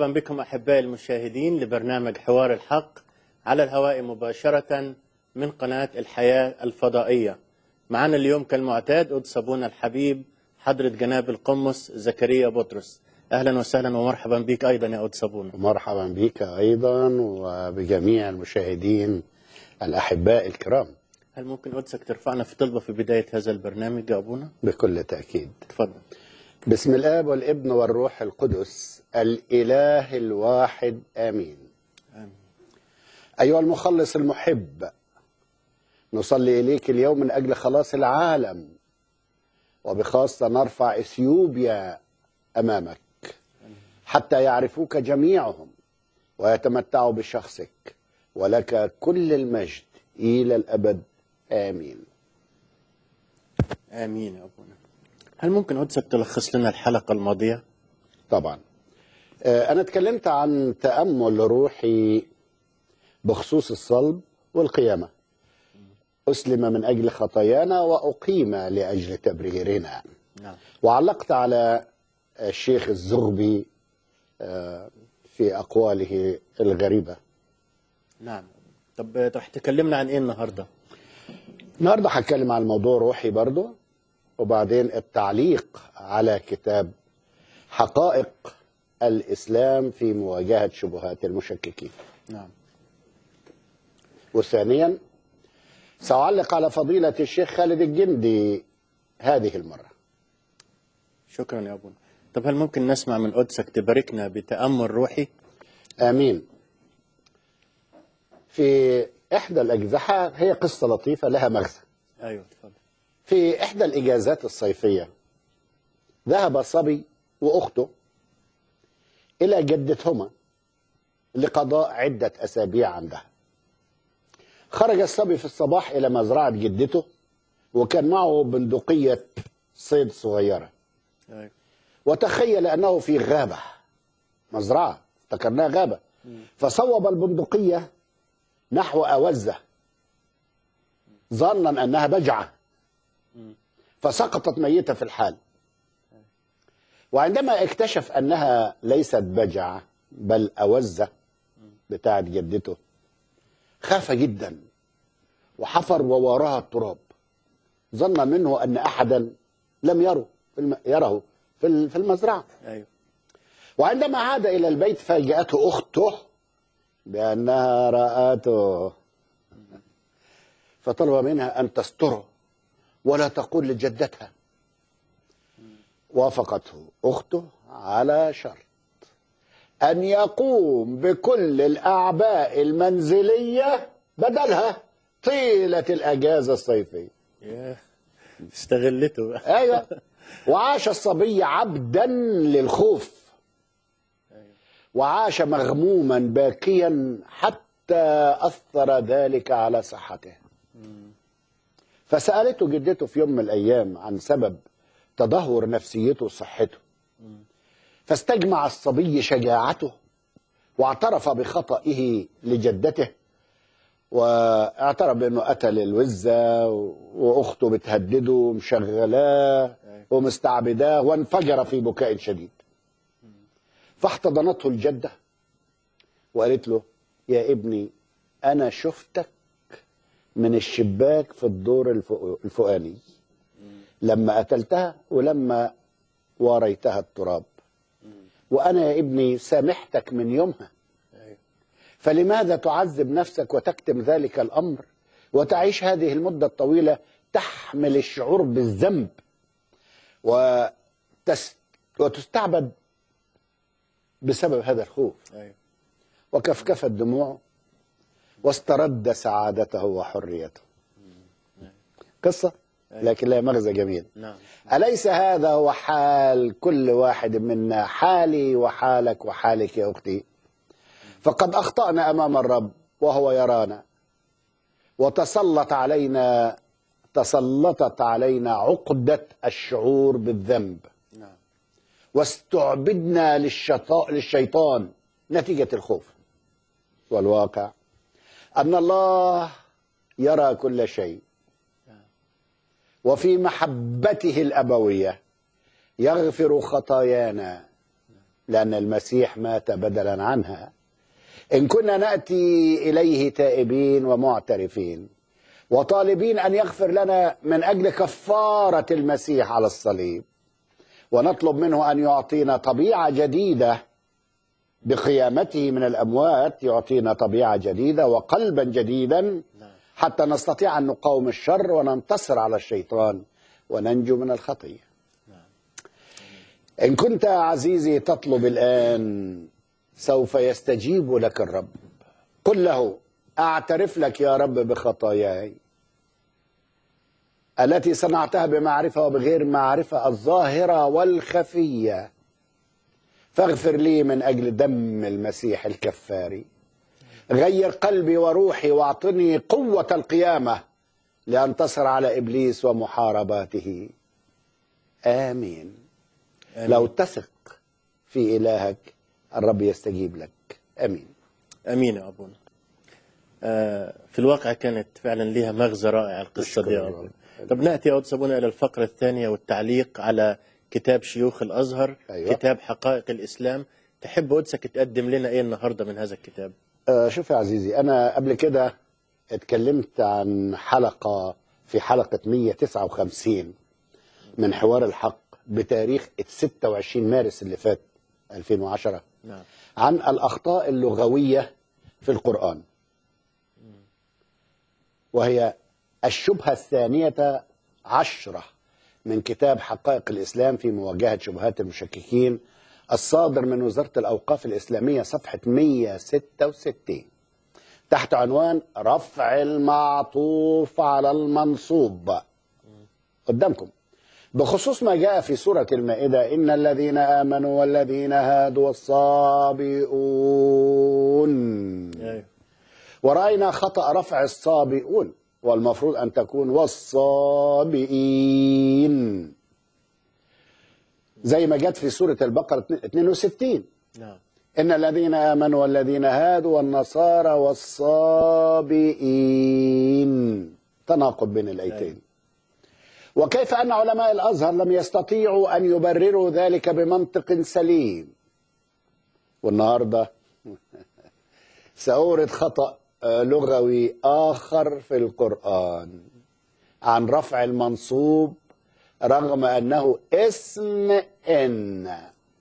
مرحبا بكم أحبائي المشاهدين لبرنامج حوار الحق على الهواء مباشرة من قناة الحياة الفضائية معنا اليوم كالمعتاد قدس أبونا الحبيب حضرة جناب القمص زكريا بطرس أهلا وسهلا ومرحبا بك أيضا يا قدس أبونا مرحبا بك أيضا وبجميع المشاهدين الأحباء الكرام هل ممكن قدسك ترفعنا في طلبة في بداية هذا البرنامج يا أبونا؟ بكل تأكيد تفضل بسم الآب والابن والروح القدس الإله الواحد آمين آمين أيها المخلص المحب نصلي إليك اليوم من أجل خلاص العالم وبخاصة نرفع إثيوبيا أمامك حتى يعرفوك جميعهم ويتمتعوا بشخصك ولك كل المجد إلى الأبد آمين آمين يا أبونا هل ممكن قدسك تلخص لنا الحلقة الماضية؟ طبعا آه، أنا اتكلمت عن تأمل روحي بخصوص الصلب والقيامة أسلم من أجل خطايانا وأقيم لأجل تبريرنا نعم وعلقت على الشيخ الزغبي آه، في أقواله الغريبة نعم طب رح تكلمنا عن إيه النهاردة؟ النهارده هتكلم عن موضوع روحي برضو وبعدين التعليق على كتاب حقائق الإسلام في مواجهة شبهات المشككين نعم وثانيا سأعلق على فضيلة الشيخ خالد الجندي هذه المرة شكرا يا أبونا طب هل ممكن نسمع من قدسك تباركنا بتأمل روحي؟ آمين في إحدى الأجزحة هي قصة لطيفة لها مغزى أيوه تفضل في إحدى الإجازات الصيفية ذهب صبي وأخته إلى جدتهما لقضاء عدة أسابيع عندها خرج الصبي في الصباح إلى مزرعة جدته وكان معه بندقية صيد صغيرة أيوه وتخيل أنه في غابة مزرعة افتكرناها غابة فصوب البندقية نحو أوزة ظنا أنها بجعة فسقطت ميتة في الحال وعندما اكتشف أنها ليست بجعة بل أوزة بتاعت جدته خاف جدا وحفر ووراها التراب ظن منه أن أحدا لم يره في الم... يره في ال- في المزرعة أيوه وعندما عاد إلى البيت فاجأته أخته بأنها رأته فطلب منها أن تستره ولا تقول لجدتها وافقته أخته على شرط أن يقوم بكل الأعباء المنزلية بدلها طيلة الأجازة الصيفية ياه استغلته بقى ايوه وعاش الصبي عبدا للخوف وعاش مغموما باكيا حتى اثر ذلك على صحته فسالته جدته في يوم من الايام عن سبب تدهور نفسيته وصحته فاستجمع الصبي شجاعته واعترف بخطئه لجدته واعترف بانه قتل الوزه واخته بتهدده ومشغلاه ومستعبداه وانفجر في بكاء شديد فاحتضنته الجده وقالت له يا ابني انا شفتك من الشباك في الدور الفوق- الفوقاني لما قتلتها ولما واريتها التراب وانا يا ابني سامحتك من يومها أيوه فلماذا تعذب نفسك وتكتم ذلك الامر وتعيش هذه المده الطويله تحمل الشعور بالذنب وتس وتستعبد بسبب هذا الخوف أيوه وكفكفت دموعه واسترد سعادته وحريته قصه لكن لها مغزى جميل نعم أليس هذا هو حال كل واحد منا حالي وحالك وحالك يا أختي فقد أخطأنا أمام الرب وهو يرانا وتسلط علينا تسلطت علينا عقدة الشعور بالذنب نعم واستعبدنا للشطا- للشيطان نتيجة الخوف والواقع أن الله يرى كل شيء وفي محبته الأبوية يغفر خطايانا لأن المسيح مات بدلا عنها إن كنا نأتي إليه تائبين ومعترفين وطالبين أن يغفر لنا من أجل كفارة المسيح على الصليب ونطلب منه أن يعطينا طبيعة جديدة بقيامته من الأموات يعطينا طبيعة جديدة وقلبا جديدا نعم حتى نستطيع أن نقاوم الشر وننتصر على الشيطان وننجو من الخطية إن كنت عزيزي تطلب الآن سوف يستجيب لك الرب قل له أعترف لك يا رب بخطاياي التي صنعتها بمعرفة وبغير معرفة الظاهرة والخفية فاغفر لي من أجل دم المسيح الكفاري غير قلبي وروحي واعطني قوة القيامة لأنتصر على إبليس ومحارباته آمين آمين. لو تثق في إلهك الرب يستجيب لك آمين امين يا ابونا آه، في الواقع كانت فعلا لها مغزى رائع القصه دي يا أشكر ابونا الرب. طب ناتي يا أستاذ ابونا الى الفقره الثانيه والتعليق على كتاب شيوخ الازهر أيوة. كتاب حقائق الاسلام تحب قدسك تقدم لنا ايه النهارده من هذا الكتاب آه، شوف يا عزيزي أنا قبل كده اتكلمت عن حلقة في حلقة 159 من حوار الحق بتاريخ 26 مارس اللي فات 2010 نعم عن الأخطاء اللغوية في القرآن وهي الشبهة الثانية عشرة من كتاب حقائق الإسلام في مواجهة شبهات المشككين الصادر من وزارة الأوقاف الإسلامية صفحة 166 تحت عنوان رفع المعطوف على المنصوب قدامكم بخصوص ما جاء في سورة المائدة إن الذين آمنوا والذين هادوا والصابئون ايوه ورأينا خطأ رفع الصابئون والمفروض أن تكون والصابئين زي ما جت في سورة البقرة 62 نعم إن الذين آمنوا والذين هادوا والنصارى والصابئين تناقض بين الآيتين وكيف أن علماء الأزهر لم يستطيعوا أن يبرروا ذلك بمنطق سليم والنهاردة سأورد خطأ آه، لغوي آخر في القرآن عن رفع المنصوب رغم أنه اسم إن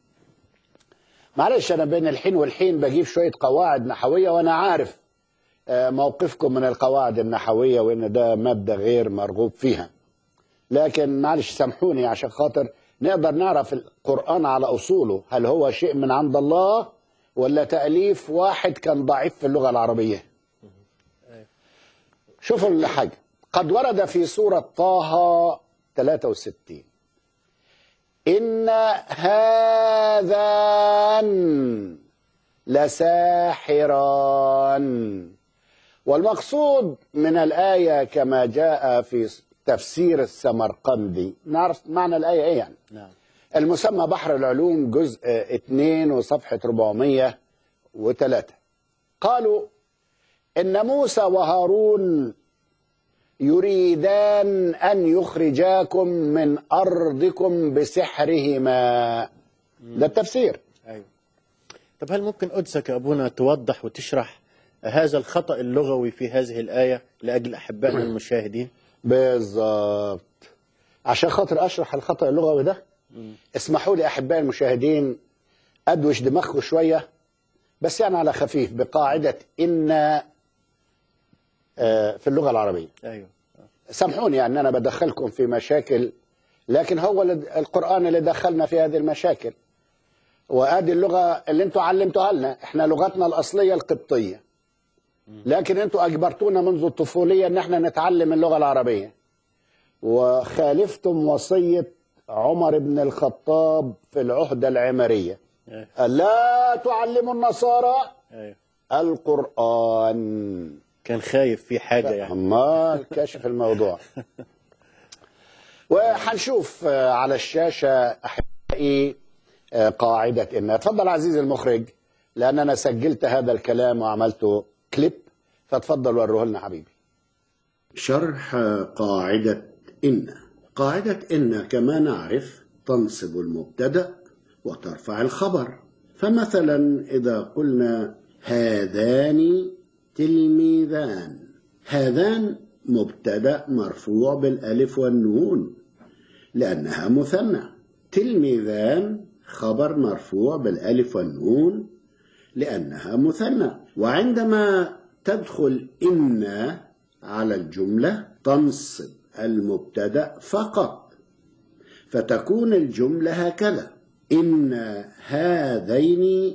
معلش أنا بين الحين والحين بجيب شوية قواعد نحوية وأنا عارف آه، موقفكم من القواعد النحوية وإن ده مادة غير مرغوب فيها لكن معلش سامحوني عشان خاطر نقدر نعرف القرآن على أصوله هل هو شيء من عند الله ولا تأليف واحد كان ضعيف في اللغة العربية شوفوا الحاجة قد ورد في سورة طه 63 إن هذان لساحران والمقصود من الآية كما جاء في تفسير السمرقندي نعرف معنى الآية إيه يعني نعم المسمى بحر العلوم جزء 2 وصفحة 403 قالوا إن موسى وهارون يريدان أن يخرجاكم من أرضكم بسحرهما ده التفسير ايوه طب هل ممكن قدسك يا ابونا توضح وتشرح هذا الخطأ اللغوي في هذه الآية لأجل أحبائنا المشاهدين بالظبط عشان خاطر أشرح الخطأ اللغوي ده اسمحوا لي أحبائي المشاهدين أدوش دماغكم شوية بس يعني على خفيف بقاعدة إن آه، في اللغة العربية أيوه سامحوني يعني أنا بدخلكم في مشاكل لكن هو اللي- القرآن اللي دخلنا في هذه المشاكل وادي اللغة اللي انتوا علمتوها لنا احنا لغتنا الأصلية القبطية لكن انتوا أجبرتونا منذ الطفولية ان احنا نتعلم اللغة العربية وخالفتم وصية عمر بن الخطاب في العهدة العمرية أيوه قال لا تعلموا النصارى أيوه القرآن كان خايف في حاجة يعني امال كشف الموضوع وهنشوف آه، على الشاشه احبائي آه، قاعده ان اتفضل عزيزي المخرج لان انا سجلت هذا الكلام وعملته كليب فاتفضل وريه لنا حبيبي شرح قاعده ان قاعده ان كما نعرف تنصب المبتدا وترفع الخبر فمثلا إذا قلنا هذان تلميذان هذان مبتدأ مرفوع بالألف والنون لأنها مثنى تلميذان خبر مرفوع بالألف والنون لأنها مثنى وعندما تدخل إن على الجملة تنصب المبتدأ فقط فتكون الجملة هكذا إن هذين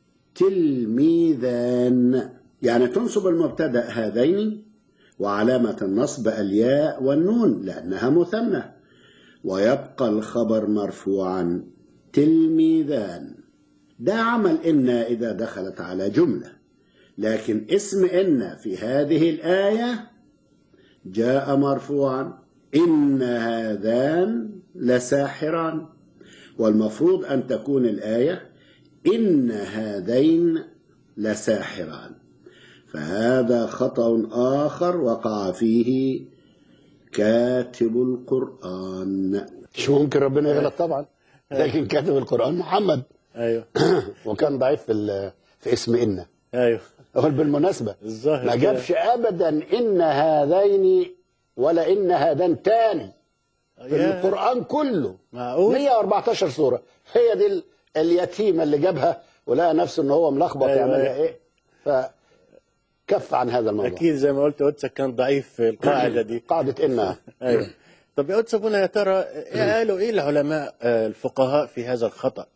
تلميذان يعني تنصب المبتدأ هذين وعلامة النصب الياء والنون لأنها مثنى ويبقى الخبر مرفوعا تلميذان ده عمل إن إذا دخلت على جملة لكن اسم إن في هذه الآية جاء مرفوعا إن هذان لساحران والمفروض أن تكون الآية إن هذين لساحران فهذا خطأ آخر وقع فيه كاتب القرآن مش ممكن ربنا يغلط طبعا لكن كاتب القرآن محمد ايوه وكان ضعيف في ال- في اسم إن ايوه هو بالمناسبة الظاهر ما كده. جابش أبدا إن هذين ولا إن هذان تاني في يا، القرآن كله معقول 114 سورة هي دي ال- اليتيمة اللي جابها ولقى نفسه ان هو ملخبط أيوة، يعملها أيوة. ايه فكف عن هذا الموضوع اكيد زي ما قلت قدسك كان ضعيف في القاعده دي قاعدة إنها ايوه طب يا قدس ابونا يا ترى إيه قالوا ايه العلماء آه، الفقهاء في هذا الخطا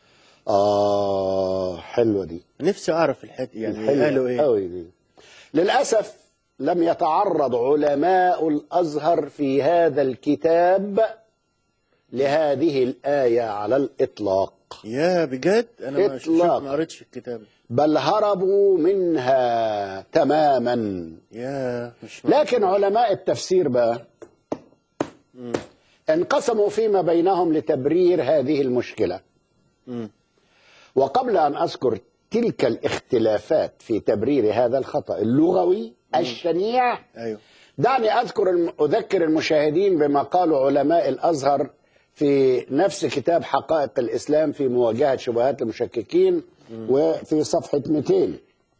آه حلوة دي نفسي اعرف الحته يعني حلوة قالوا ايه أوي دي للأسف لم يتعرض علماء الأزهر في هذا الكتاب لهذه الآية على الإطلاق يا بجد انا ما شفت إطلاقاً. ما قريتش الكتاب بل هربوا منها تماما يا مش معقول. لكن علماء التفسير بقى انقسموا فيما بينهم لتبرير هذه المشكلة مم. وقبل أن أذكر تلك الاختلافات في تبرير هذا الخطأ اللغوي الشنيع ايوه دعني أذكر الم- أذكر المشاهدين بما قاله علماء الأزهر في نفس كتاب حقائق الإسلام في مواجهة شبهات المشككين وفي صفحة 200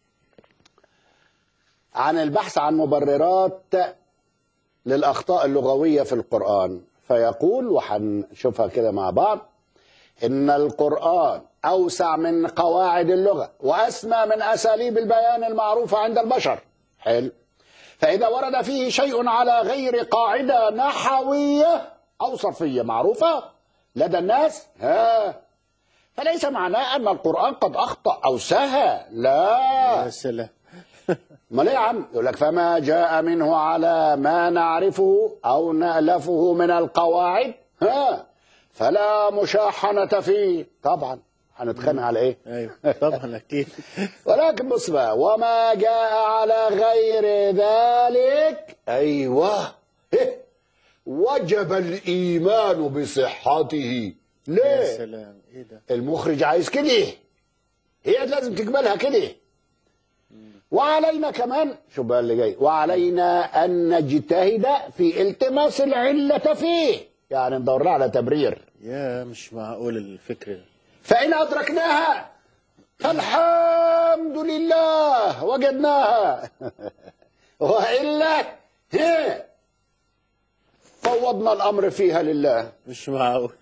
عن البحث عن مبررات للأخطاء اللغوية في القرآن فيقول وحنشوفها كده مع بعض إن القرآن أوسع من قواعد اللغة وأسمى من أساليب البيان المعروفة عند البشر حلو فإذا ورد فيه شيء على غير قاعدة نحوية أو صرفية معروفة لدى الناس ها فليس معناه أن القرآن قد أخطأ أو سهى لا يا سلام ما ليه يا عم يقول لك فما جاء منه على ما نعرفه أو نألفه من القواعد ها فلا مشاحنة فيه طبعا هنتخانق على ايه ايوه طبعا اكيد ولكن بص بقى وما جاء على غير ذلك ايوه إيه؟ وجب الايمان بصحته يا ليه سلام ايه ده المخرج عايز كده هي لازم تقبلها كده وعلينا كمان شو بقى اللي جاي وعلينا ان نجتهد في التماس العله فيه يعني ندور على تبرير يا مش معقول الفكر ده فإن أدركناها فالحمد لله وجدناها وإلا هي فوضنا الأمر فيها لله مش معقول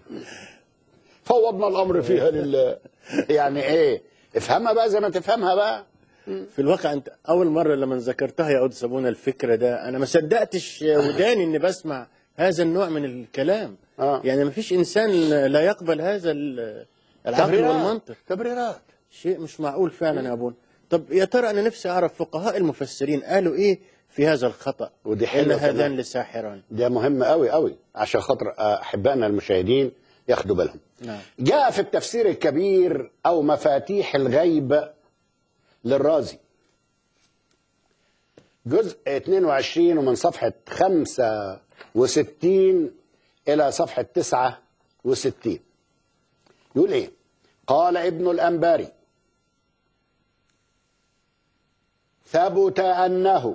فوضنا الأمر فيها لله يعني إيه افهمها بقى زي ما تفهمها بقى في الواقع انت اول مره لما ذكرتها يا قدس ابونا الفكره ده انا ما صدقتش وداني اني بسمع هذا النوع من الكلام آه. يعني ما فيش انسان لا يقبل هذا ال- العقل تبريرات. والمنطق تبريرات شيء مش معقول فعلا يا ابونا طب يا ترى انا نفسي اعرف فقهاء المفسرين قالوا ايه في هذا الخطا ودي ان حلوة هذان كمان. لساحران ده مهم قوي قوي عشان خاطر أحبائنا المشاهدين ياخدوا بالهم نعم جاء في التفسير الكبير أو مفاتيح الغيب للرازي جزء 22 ومن صفحة 65 إلى صفحة 69 يقول إيه قال ابن الأنباري ثبت أنه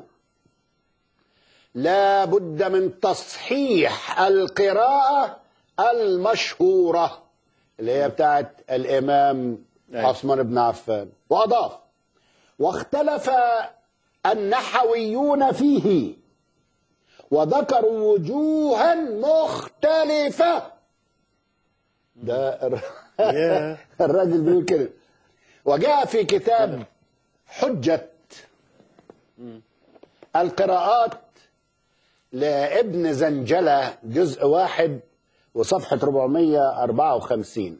لا بد من تصحيح القراءة المشهورة اللي هي بتاعت الإمام أيوة. عثمان بن عفان وأضاف واختلف النحويون فيه وذكروا وجوها مختلفة ده الر- ياه. الراجل بيقول كده وجاء في كتاب حجة القراءات لابن زنجلة جزء واحد وصفحة 454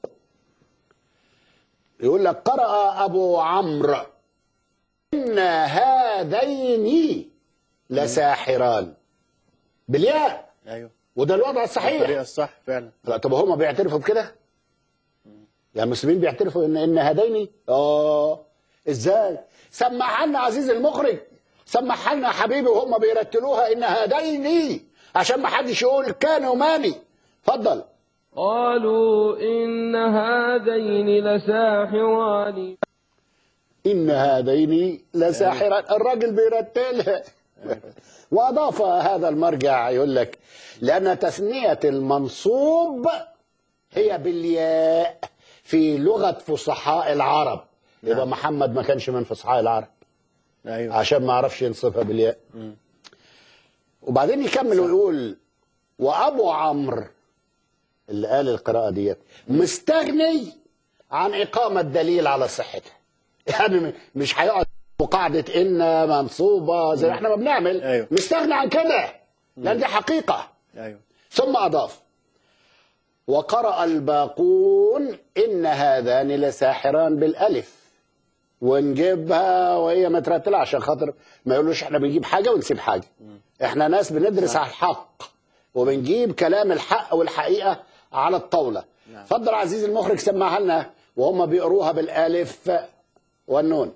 يقول لك قرأ أبو عمرو إن هذين لساحران بالياء ايوه وده الوضع الصحيح الطريقه الصح فعلا لا طب هم بيعترفوا بكده؟ يعني المسلمين بيعترفوا ان ان هذين اه ازاي؟ سمعها لنا عزيز المخرج سمعها لنا حبيبي وهم بيرتلوها ان هذين عشان ما حدش يقول كانوا ماني اتفضل قالوا إن هذين لساحران ان هذين لساحران الراجل بيرتلها واضاف هذا المرجع يقول لك لان تثنيه المنصوب هي بالياء في لغه فصحاء العرب يبقى محمد ما كانش من فصحاء العرب ايوه عشان ما عرفش ينصفها بالياء وبعدين يكمل ويقول وابو عمرو اللي قال القراءه ديت مستغني عن اقامه دليل على صحتها يعني م- مش هيقعد قاعده ان منصوبه زي ما احنا ما بنعمل أيوه. مستغني عن كده لان دي حقيقه ايوه ثم أضاف وقرأ الباقون إن هذان لساحران بالألف ونجيبها وهي مترتلة عشان خاطر ما يقولوش احنا بنجيب حاجة ونسيب حاجة احنا ناس بندرس على الحق وبنجيب كلام الحق والحقيقة على الطاولة نعم. اتفضل عزيزي المخرج سمعها لنا وهم بيقروها بالألف والنون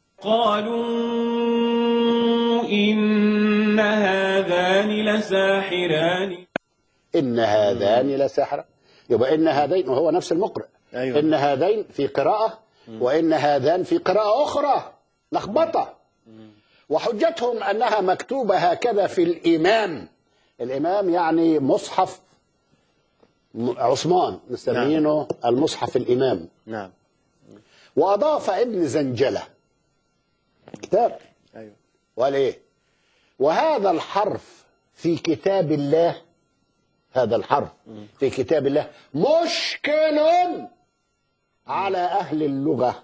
قالوا إن هذان لساحران إن هذان لساحرة يبقى إن هذين وهو نفس المقرئ أيوة. إن هذين في قراءة وإن هذان في قراءة أخرى لخبطة وحجتهم أنها مكتوبة هكذا في الإمام الإمام يعني مصحف م- عثمان مسمينه المصحف الإمام نعم وأضاف ابن زنجلة كتاب ايوه وقال ايه وهذا الحرف في كتاب الله هذا الحرف في كتاب الله مشكل على اهل اللغه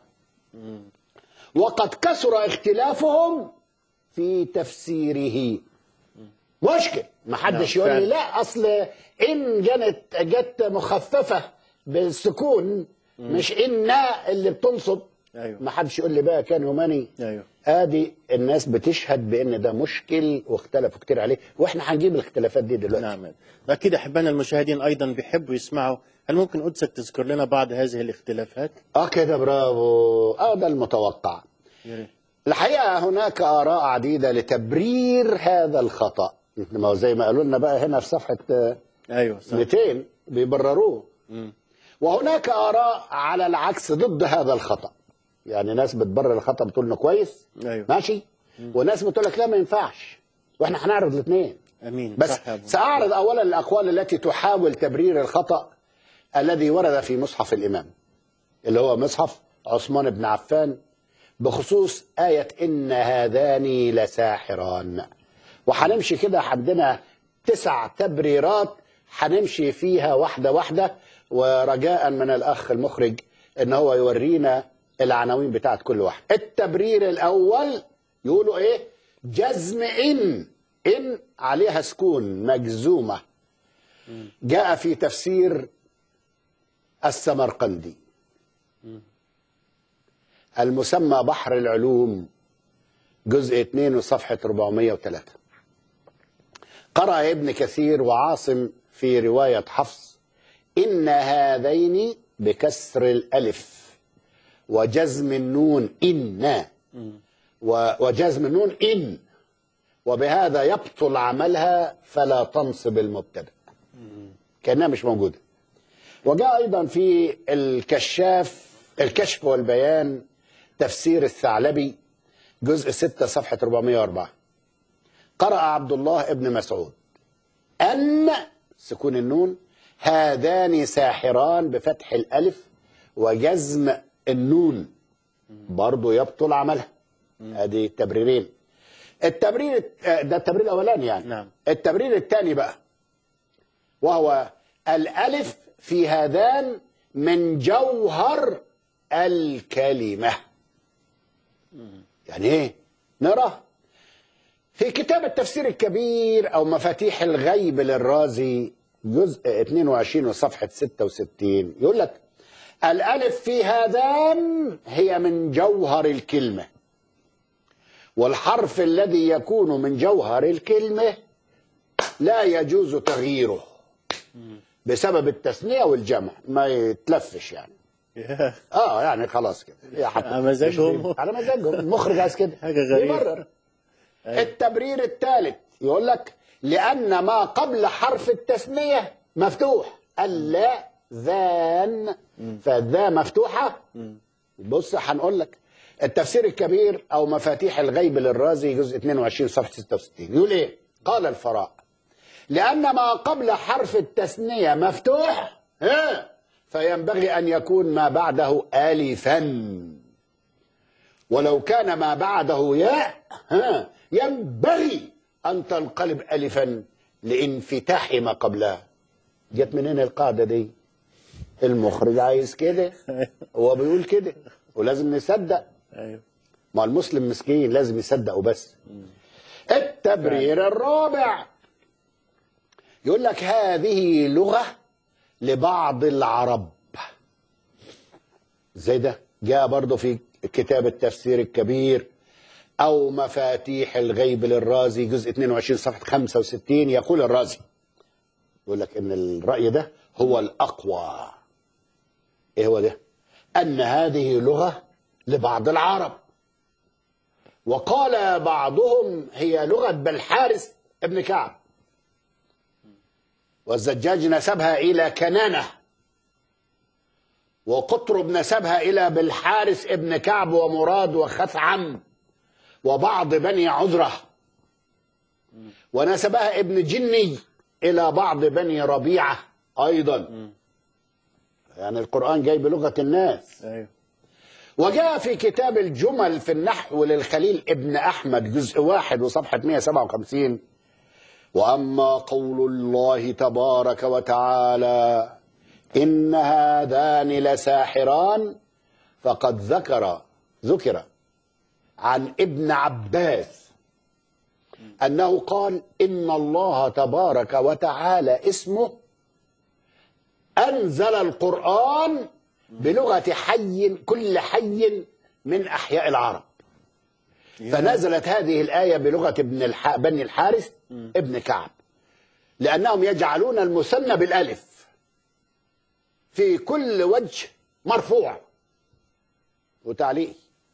وقد كثر اختلافهم في تفسيره مشكل ما حدش نعم، يقول لي فعلا. لا اصل ان جت جت مخففه بالسكون مش ان اللي بتنصب أيوة. ما حدش يقول لي بقى كان يوماني ايوه ادي الناس بتشهد بان ده مشكل واختلفوا كتير عليه واحنا هنجيب الاختلافات دي دلوقتي نعم اكيد احبائنا المشاهدين ايضا بيحبوا يسمعوا هل ممكن قدسك تذكر لنا بعض هذه الاختلافات؟ اه كده برافو اه ده المتوقع يا ريت. الحقيقه هناك اراء عديده لتبرير هذا الخطا ما هو زي ما قالوا لنا بقى هنا في صفحه آه، ايوه صح 200 بيبرروه مم. وهناك اراء على العكس ضد هذا الخطا يعني ناس بتبرر الخطا بتقول انه كويس ايوه ماشي وناس بتقول لك لا ما ينفعش واحنا هنعرض الاثنين امين بس صح يا أبو. سأعرض أولا الأقوال التي تحاول تبرير الخطأ الذي ورد في مصحف الإمام اللي هو مصحف عثمان بن عفان بخصوص آية إن هذان لساحران وهنمشي كده عندنا تسع تبريرات هنمشي فيها واحدة واحدة ورجاء من الأخ المخرج إن هو يورينا العناوين بتاعت كل واحد التبرير الأول يقولوا إيه جزم إن إن عليها سكون مجزومة جاء في تفسير السمرقندي المسمى بحر العلوم جزء 2 وصفحة 403 قرأ ابن كثير وعاصم في رواية حفص إن هذين بكسر الألف وجزم النون إن و- وجزم النون إن وبهذا يبطل عملها فلا تنصب المبتدأ كأنها مش موجودة وجاء أيضا في الكشاف الكشف والبيان تفسير الثعلبي جزء 6 صفحة 404 قرأ عبد الله ابن مسعود أن سكون النون هذان ساحران بفتح الألف وجزم النون برضه يبطل عملها ادي التبريرين التبرير آه، ده التبرير الاولاني يعني نعم. التبرير الثاني بقى وهو الالف في هذان من جوهر الكلمه يعني ايه نرى في كتاب التفسير الكبير او مفاتيح الغيب للرازي جزء 22 وصفحه 66 يقول لك الالف في هذان هي من جوهر الكلمه والحرف الذي يكون من جوهر الكلمه لا يجوز تغييره بسبب التثنيه والجمع ما يتلفش يعني يا اه يعني خلاص كده يا حتى على مزاجهم. مش- على مزاجهم المخرج عايز كده حاجة غريبة. بيبرر التبرير الثالث يقول لك لأن ما قبل حرف التثنية مفتوح اللا ذان فالذا مفتوحة بص هنقول لك التفسير الكبير أو مفاتيح الغيب للرازي جزء 22 صفحة 66 يقول إيه؟ قال الفراء لأن ما قبل حرف التثنية مفتوح ها فينبغي أن يكون ما بعده ألفا ولو كان ما بعده ياء ها ينبغي أن تنقلب ألفا لانفتاح ما قبلها جت منين القاعدة دي المخرج عايز كده هو بيقول كده ولازم نصدق ايوه ما المسلم مسكين لازم يصدق وبس التبرير الرابع يقول لك هذه لغة لبعض العرب زي ده جاء برضه في كتاب التفسير الكبير أو مفاتيح الغيب للرازي جزء 22 صفحة 65 يقول الرازي يقول لك إن الرأي ده هو الأقوى إيه هو ده؟ أن هذه لغة لبعض العرب وقال بعضهم هي لغة بالحارس ابن كعب والزجاج نسبها إلى كنانة وقطرب نسبها إلى بالحارس ابن كعب ومراد وخثعم وبعض بني عذرة ونسبها ابن جني إلى بعض بني ربيعة أيضا يعني القرآن جاي بلغة الناس ايوه وجاء في كتاب الجمل في النحو للخليل ابن أحمد جزء واحد وصفحة 157 وأما قول الله تبارك وتعالى إن هذان لساحران فقد ذكر ذكر عن ابن عباس أنه قال إن الله تبارك وتعالى اسمه أنزل القرآن بلغة حي كل حي من أحياء العرب فنزلت هذه الآية بلغة ابن الح... بني الحارث ابن كعب لأنهم يجعلون المثنى بالألف في كل وجه مرفوع وتعليق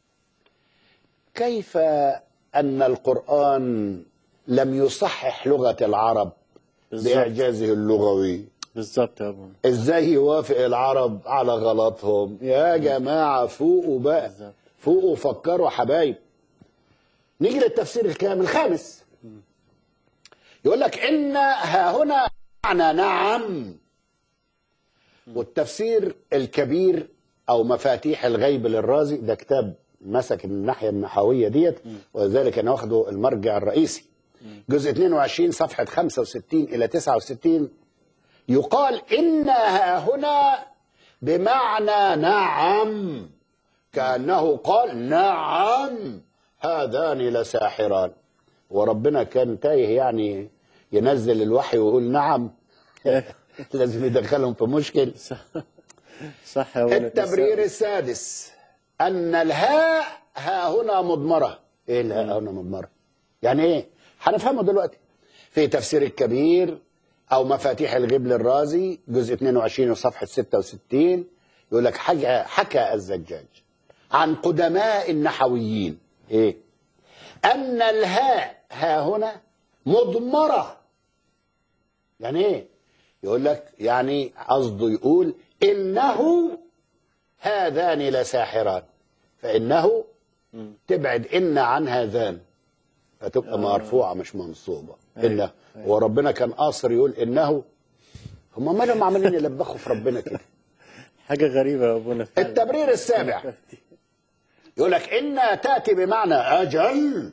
كيف أن القرآن لم يصحح لغة العرب بالظبط. بإعجازه اللغوي بالظبط يا ابونا ازاي يوافق العرب على غلطهم يا جماعة فوقوا بقى بالظبط. فوقوا فكروا حبايب نيجي للتفسير الكامل الخامس يقول لك إن ها هنا معنى نعم والتفسير الكبير أو مفاتيح الغيب للرازي ده كتاب مسك الناحية النحوية ديت وذلك أنا واخده المرجع الرئيسي جزء 22 صفحة 65 إلى 69 يقال إن ها هنا بمعنى نعم كأنه قال نعم هذان لساحران وربنا كان تايه يعني ينزل الوحي ويقول نعم لازم يدخلهم في مشكل صح يا ولد التبرير السادس أن الهاء ها هنا مضمرة إيه الهاء هنا مضمرة يعني إيه هنفهمه دلوقتي في تفسير الكبير أو مفاتيح الغيب للرازي جزء 22 وصفحة 66 يقول لك حكى, حكى الزجاج عن قدماء النحويين إيه أن الهاء ها هنا مضمرة يعني إيه يقول لك يعني قصده يقول إنه هذان لساحران فإنه تبعد إن عن هذان فتبقى مرفوعة مش منصوبة إنه وربنا كان قاصر يقول إنه هم مالهم عمالين يلبخوا في ربنا كده حاجة غريبة يا أبونا فعلا. التبرير السابع يقول لك إن تأتي بمعنى أجل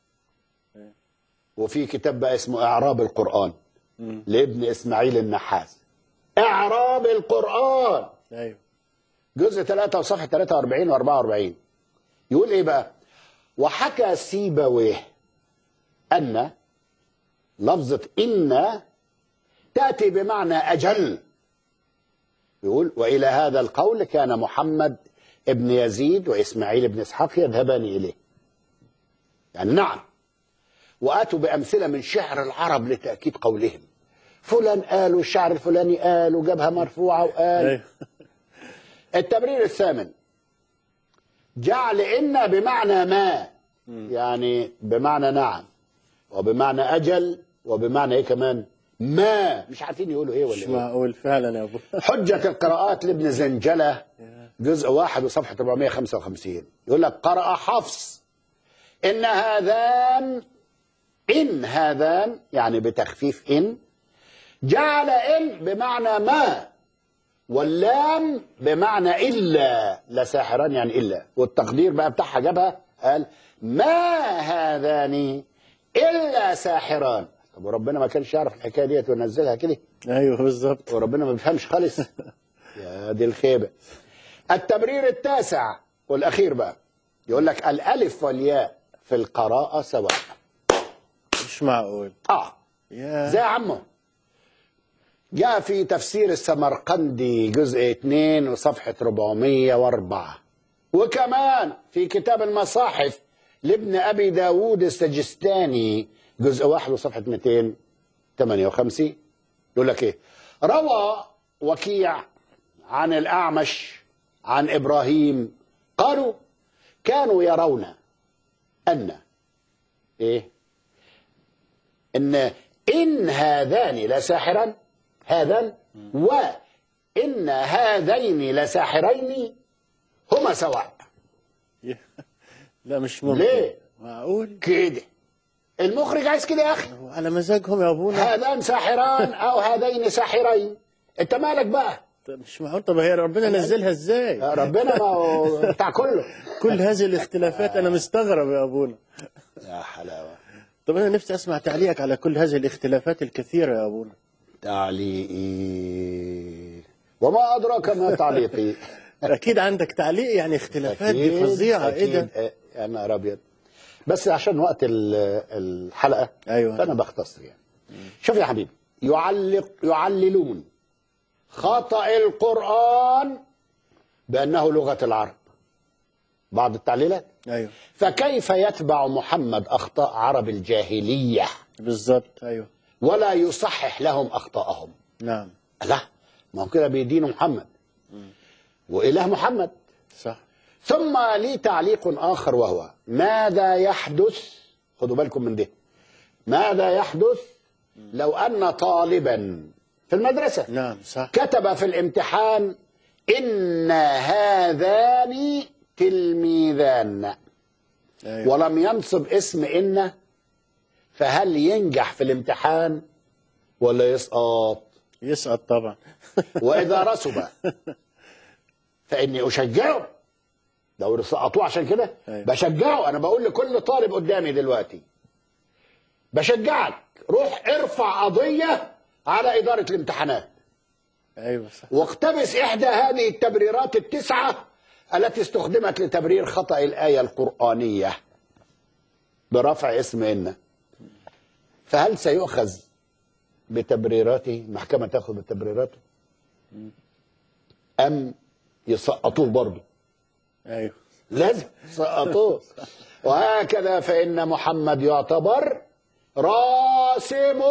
وفي كتاب بقى اسمه إعراب القرآن لابن إسماعيل النحاس إعراب القرآن أيوه جزء 3 وصفحة 43 و44 يقول إيه بقى وحكى سيبويه أن لفظة إن تأتي بمعنى أجل يقول وإلى هذا القول كان محمد ابن يزيد وإسماعيل بن إسحاق يذهبان إليه يعني نعم وآتوا بأمثلة من شعر العرب لتأكيد قولهم فلان قال والشعر الفلاني قال وجابها مرفوعة وقال أيوه التبرير الثامن جعل إن بمعنى ما يعني بمعنى نعم وبمعنى أجل وبمعنى إيه كمان ما مش عارفين يقولوا إيه مش ولا إيه معقول فعلا يا أبو حجة القراءات لابن زنجلة جزء واحد وصفحة 455 يقول لك قرأ حفص إن هذان إن هذان يعني بتخفيف إن جعل إن بمعنى ما واللام بمعنى إلا لساحران يعني إلا والتقدير بقى بتاعها جابها قال ما هذان إلا ساحران طب وربنا ما كانش يعرف الحكاية ديت وينزلها كده أيوه بالظبط وربنا ما بيفهمش خالص يا دي الخيبة التبرير التاسع والأخير بقى يقول لك الألف والياء في القراءة سواء مش معقول آه يا زي عمه جاء في تفسير السمرقندي جزء 2 وصفحة 404 وكمان في كتاب المصاحف لابن أبي داود السجستاني جزء 1 وصفحة 258 يقول لك إيه روى وكيع عن الأعمش عن إبراهيم قالوا كانوا يرون أن إيه ان ان هذان لساحران هذان وان هذين لساحرين هما سواء لا مش ممكن ليه؟ معقول كده المخرج عايز كده يا اخي هو على مزاجهم يا أبونا هذان ساحران او هذين ساحرين انت مالك بقى طب مش معقول طب هي ربنا نزلها ازاي يا ربنا ما هو بتاع كله كل هذه الاختلافات انا مستغرب يا ابونا يا حلاوه طب انا نفسي اسمع تعليقك على كل هذه الاختلافات الكثيره يا ابونا تعليقي وما ادراك ما تعليقي اكيد عندك تعليق يعني اختلافات دي أكيد، فظيعه ايه ده أكيد. آه، يا نهار ابيض بس عشان وقت ال- الحلقه أيوة. فانا بختصر يعني شوف يا حبيبي يعلق يعللون خطا القران بانه لغه العرب بعض التعليلات ايوه فكيف يتبع محمد اخطاء عرب الجاهليه بالظبط ايوه ولا يصحح لهم اخطاءهم نعم لا ما هو كده بيدينوا محمد واله محمد صح ثم لي تعليق آخر وهو ماذا يحدث خدوا بالكم من ده ماذا يحدث لو أن طالبا في المدرسة نعم صح كتب في الامتحان إن هذان تلميذان ايوه ولم ينصب اسم إن فهل ينجح في الامتحان ولا يسقط يسقط طبعا وإذا رسب فإني أشجعه لو سقطوه عشان كده أيوة. بشجعه أنا بقول لكل طالب قدامي دلوقتي بشجعك روح ارفع قضية على إدارة الامتحانات ايوه صح واقتبس إحدى هذه التبريرات التسعة التي استخدمت لتبرير خطأ الآية القرآنية برفع اسم إن فهل سيؤخذ بتبريراته محكمة تأخذ بتبريراته أم يسقطوه برضه ايوه لازم سقطوه وهكذا فإن محمد يعتبر راسم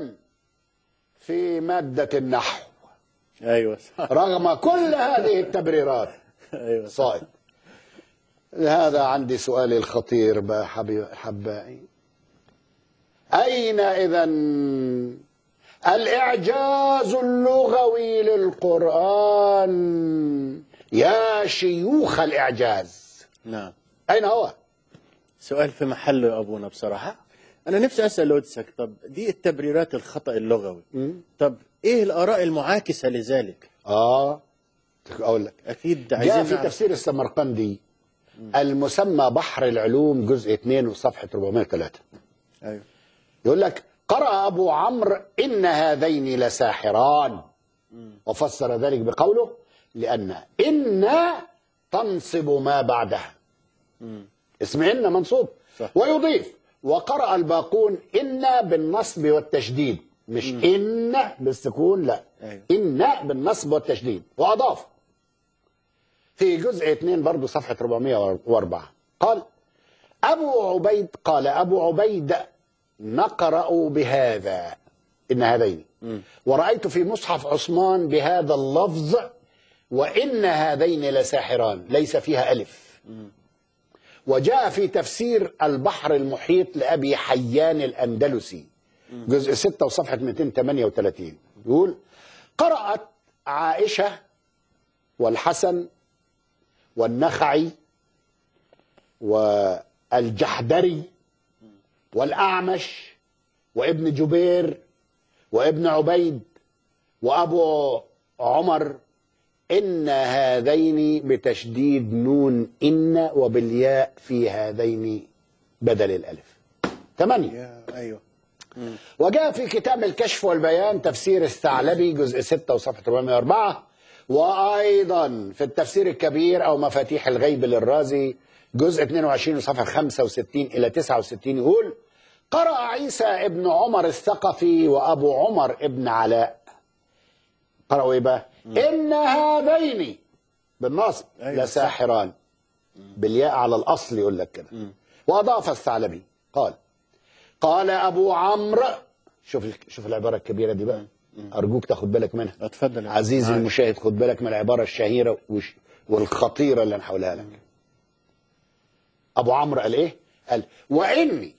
في مادة النحو ايوه صح رغم كل هذه التبريرات ايوه صح. صائب هذا عندي سؤالي الخطير بقى حبي- حبائي أين إذا الإعجاز اللغوي للقرآن يا شيوخ الإعجاز نعم أين هو؟ سؤال في محله يا ابونا بصراحه انا نفسي اسال لودسك طب دي التبريرات الخطا اللغوي طب ايه الاراء المعاكسه لذلك آه اقول لك اكيد جاء عايزين في نعرف. تفسير السمرقندي المسمى بحر العلوم جزء 2 وصفحه 403 ايوه يقول لك قرأ أبو عمرو إن هذين لساحران وفسر ذلك بقوله لأن إن تنصب ما بعدها اسم إن منصوب صح. ويضيف وقرأ الباقون إن بالنصب والتشديد مش إن بالسكون لا أيوة. إن بالنصب والتشديد وأضاف في جزء 2 برضه صفحة 404 قال أبو عبيد قال أبو عبيد نقرأ بهذا إن هذين ورأيت في مصحف عثمان بهذا اللفظ وإن هذين لساحران ليس فيها ألف وجاء في تفسير البحر المحيط لأبي حيان الأندلسي جزء 6 وصفحة 238 يقول قرأت عائشة والحسن والنخعي والجحدري والأعمش وابن جبير وابن عبيد وأبو عمر إن هذين بتشديد نون إن وبالياء في هذين بدل الألف ثمانية يا ايوه وجاء في كتاب الكشف والبيان تفسير الثعلبي جزء 6 وصفحة 404 وأيضا في التفسير الكبير أو مفاتيح الغيب للرازي جزء 22 وصفحة 65 إلى 69 يقول قرأ عيسى ابن عمر الثقفي وأبو عمر ابن علاء قرأوا إيه بقى؟ إن هذين بالنصب أيوة، لساحران بالياء على الأصل يقول لك كده وأضاف الثعلبي قال قال ابو عمرو شوف شوف العباره الكبيره دي بقى ارجوك تاخد بالك منها اتفضل يا عزيزي معاك. المشاهد خد بالك من العباره الشهيره وش- والخطيره اللي انا هقولها لك ابو عمرو قال ايه قال واني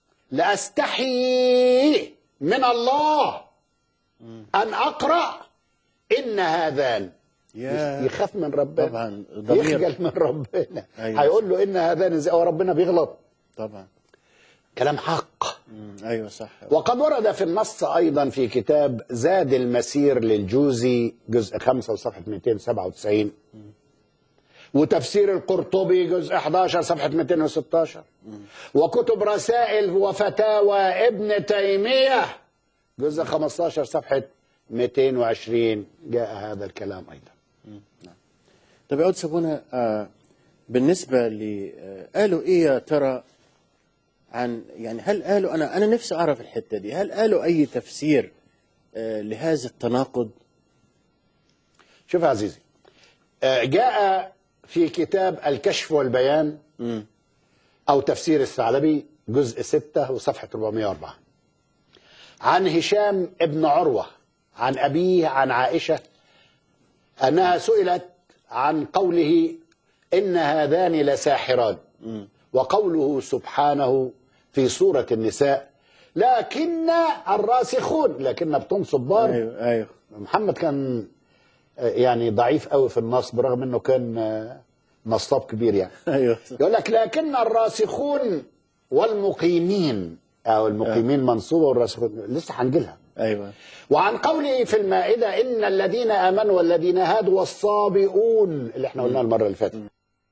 لاستحي من الله ان اقرا ان هذان يا يخاف من ربنا طبعا ضمير يخجل من ربنا أيوة. هيقول له ان هذان ازاي هو ربنا بيغلط طبعا كلام حق مم. ايوه صح وقد ورد في النص أيضا في كتاب زاد المسير للجوزي جزء 5 وصفحة 297 وتفسير القرطبي جزء 11 صفحة 216 وكتب رسائل وفتاوى ابن تيمية جزء 15 صفحة 220 جاء هذا الكلام أيضا طب يعود سابونا آه بالنسبة ل آه قالوا إيه يا ترى عن يعني هل قالوا أنا أنا نفسي أعرف الحتة دي هل قالوا أي تفسير آه لهذا التناقض؟ شوف يا عزيزي آه، جاء في كتاب الكشف والبيان مم. أو تفسير الثعلبي جزء 6 وصفحة 404 عن هشام ابن عروة عن أبيه عن عائشة أنها سئلت عن قوله إن هذان لساحران وقوله سبحانه في سورة النساء لكن الراسخون لكن بتنصب بار أيوه أيوه محمد كان آه، يعني ضعيف قوي في النصب رغم انه كان آه، نصاب كبير يعني أيوه يقول لك لكن الراسخون والمقيمين او المقيمين منصوبه والراسخون لسه هنجيلها أيوه وعن قوله في المائده ان الذين امنوا والذين هادوا والصابئون اللي احنا قلناه المره اللي فاتت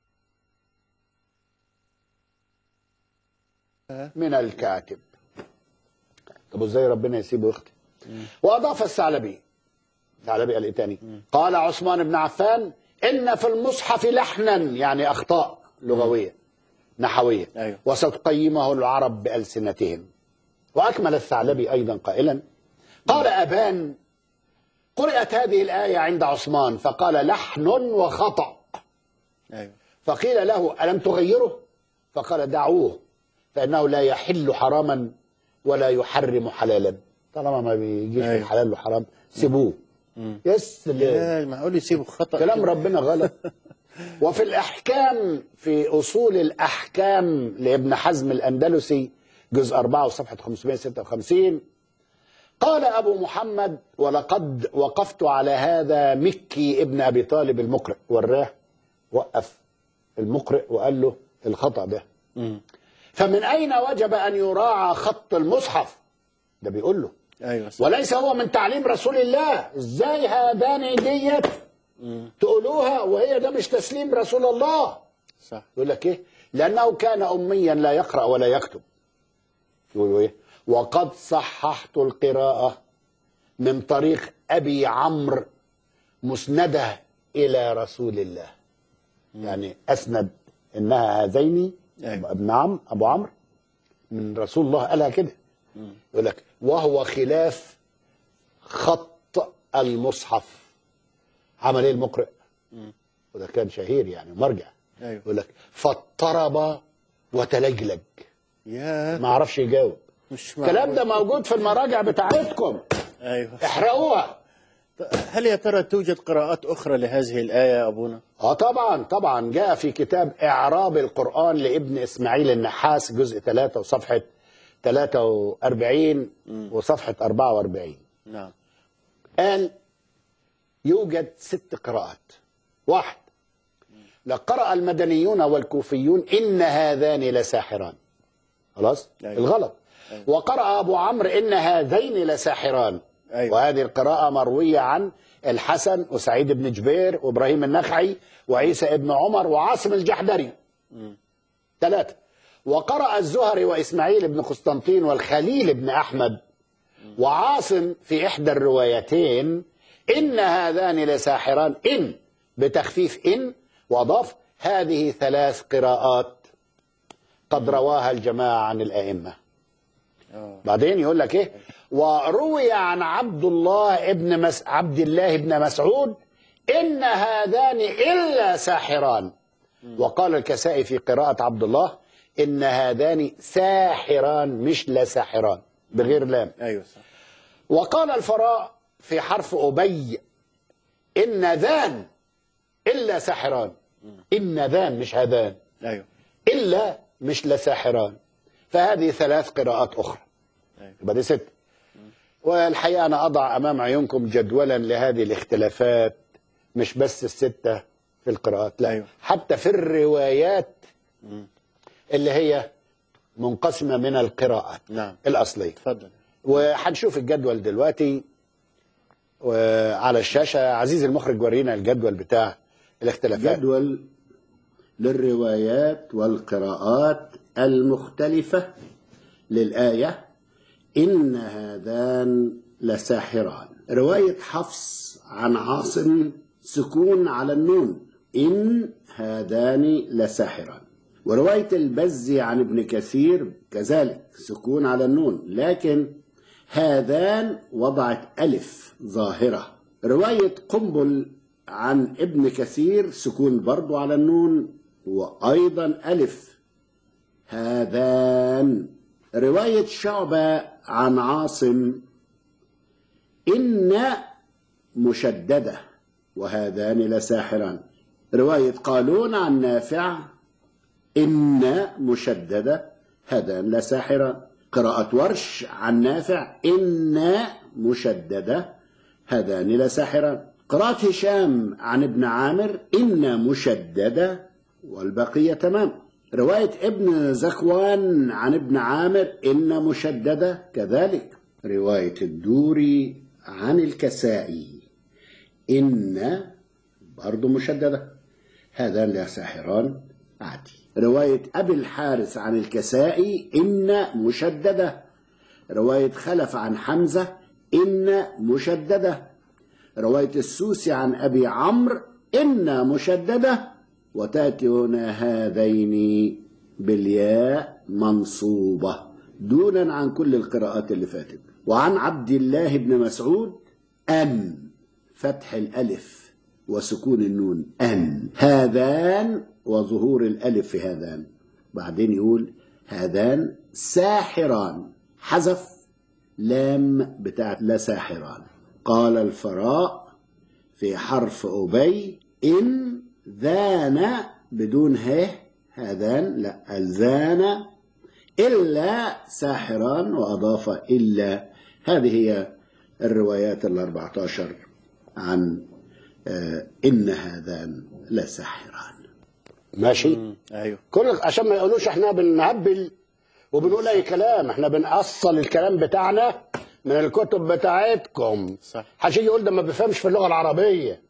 من الكاتب طب ازاي ربنا يسيبه يختم واضاف الثعلبي الثعلبي قال ايه تاني قال عثمان بن عفان ان في المصحف لحنا يعني اخطاء لغويه نحويه أيوة. وستقيمه العرب بالسنتهم واكمل الثعلبي ايضا قائلا قال ابان قرات هذه الايه عند عثمان فقال لحن وخطأ أيوه فقيل له ألم تغيره فقال دعوه فإنه لا يحل حراما ولا يحرم حلالا طالما ما بيجيش في أيوة. الحلال وحرام سيبوه يس يا معقول يسيبوا خطأ كلام كده؟ ربنا غلط وفي الأحكام في أصول الأحكام لابن حزم الأندلسي جزء 4 وصفحة 556 قال أبو محمد ولقد وقفت على هذا مكي ابن أبي طالب المقرئ وراه وقف المقرئ وقال له الخطأ ده مم. فمن أين وجب أن يراعى خط المصحف ده بيقول له أيوه صح وليس هو من تعليم رسول الله ازاي هذان ديت تقولوها وهي ده مش تسليم رسول الله صح يقول لك ايه لانه كان اميا لا يقرا ولا يكتب يقولوا ايه وقد صححت القراءه من طريق ابي عمرو مسنده الى رسول الله يعني اسند انها هذين أيوة. ابن عم ابو عمرو من رسول الله قالها كده يقول لك وهو خلاف خط المصحف عمل ايه المقرئ وده كان شهير يعني مرجع ايوه يقول لك فاضطرب وتلجلج يا ما عرفش يجاوب مش الكلام ده معقول. موجود في المراجع بتاعتكم ايوه احرقوها هل يا ترى توجد قراءات اخرى لهذه الايه يا ابونا؟ اه طبعا طبعا جاء في كتاب اعراب القران لابن اسماعيل النحاس جزء 3 وصفحه 43 وصفحه 44 نعم قال يوجد ست قراءات واحد لقرأ المدنيون والكوفيون إن هذان لساحران خلاص أيوة. الغلط وقرأ أبو عمرو إن هذين لساحران أيوة. وهذه القراءة مروية عن الحسن وسعيد بن جبير وإبراهيم النخعي وعيسى ابن عمر وعاصم الجحدري ثلاثة وقرأ الزهري وإسماعيل بن قسطنطين والخليل بن أحمد وعاصم في إحدى الروايتين إن هذان لساحران إن بتخفيف إن وأضاف هذه ثلاث قراءات قد رواها الجماعة عن الأئمة اه بعدين يقول لك إيه وروي عن عبد الله ابن مس... عبد الله بن مسعود إن هذان إلا ساحران وقال الكسائي في قراءة عبد الله إن هذان ساحران مش لا ساحران بغير لام ايوه صح وقال الفراء في حرف أبي إن ذان إلا ساحران إن ذان مش هذان ايوه إلا مش لساحران فهذه ثلاث قراءات أخرى أيوة. يبقى دي ست والحقيقة أنا أضع أمام عيونكم جدولا لهذه الاختلافات مش بس الستة في القراءات لا أيوة. حتى في الروايات اللي هي منقسمة من القراءات نعم الأصلية تفضل وهنشوف الجدول دلوقتي وعلى الشاشة عزيز المخرج ورينا الجدول بتاع الاختلافات جدول للروايات والقراءات المختلفة للآية إن هذان لساحران رواية حفص عن عاصم سكون على النون إن هذان لساحران ورواية البزي عن ابن كثير كذلك سكون على النون لكن هذان وضعت ألف ظاهرة رواية قنبل عن ابن كثير سكون برضو على النون وأيضا ألف هذان رواية شعبة عن عاصم إن مشددة وهذان لساحران رواية قالون عن نافع إن مشددة هذان لساحران قراءة ورش عن نافع إن مشددة هذان لساحران قراءة هشام عن ابن عامر إن مشددة والبقية تمام رواية ابن زكوان عن ابن عامر إن مشددة كذلك رواية الدوري عن الكسائي إن برضو مشددة هذان لساحران عادي رواية أبي الحارث عن الكسائي إن مشددة رواية خلف عن حمزة إن مشددة رواية السوسي عن أبي عمرو إن مشددة وتأتي هنا هذين بالياء منصوبة دونا عن كل القراءات اللي فاتت وعن عبد الله بن مسعود أن فتح الألف وسكون النون أن هذان وظهور الألف في هذان بعدين يقول هذان ساحران حذف لام بتاعت لا ساحران قال الفراء في حرف أبي إن ذان بدون ه هذان لا الزان إلا ساحران وأضاف إلا هذه هي الروايات الأربعة عشر عن آه، إن هذان لساحران ماشي ايوه كل عشان ما يقولوش احنا بنهبل وبنقول اي كلام احنا بنأصل الكلام بتاعنا من الكتب بتاعتكم صح حشي يقول ده ما بيفهمش في اللغه العربيه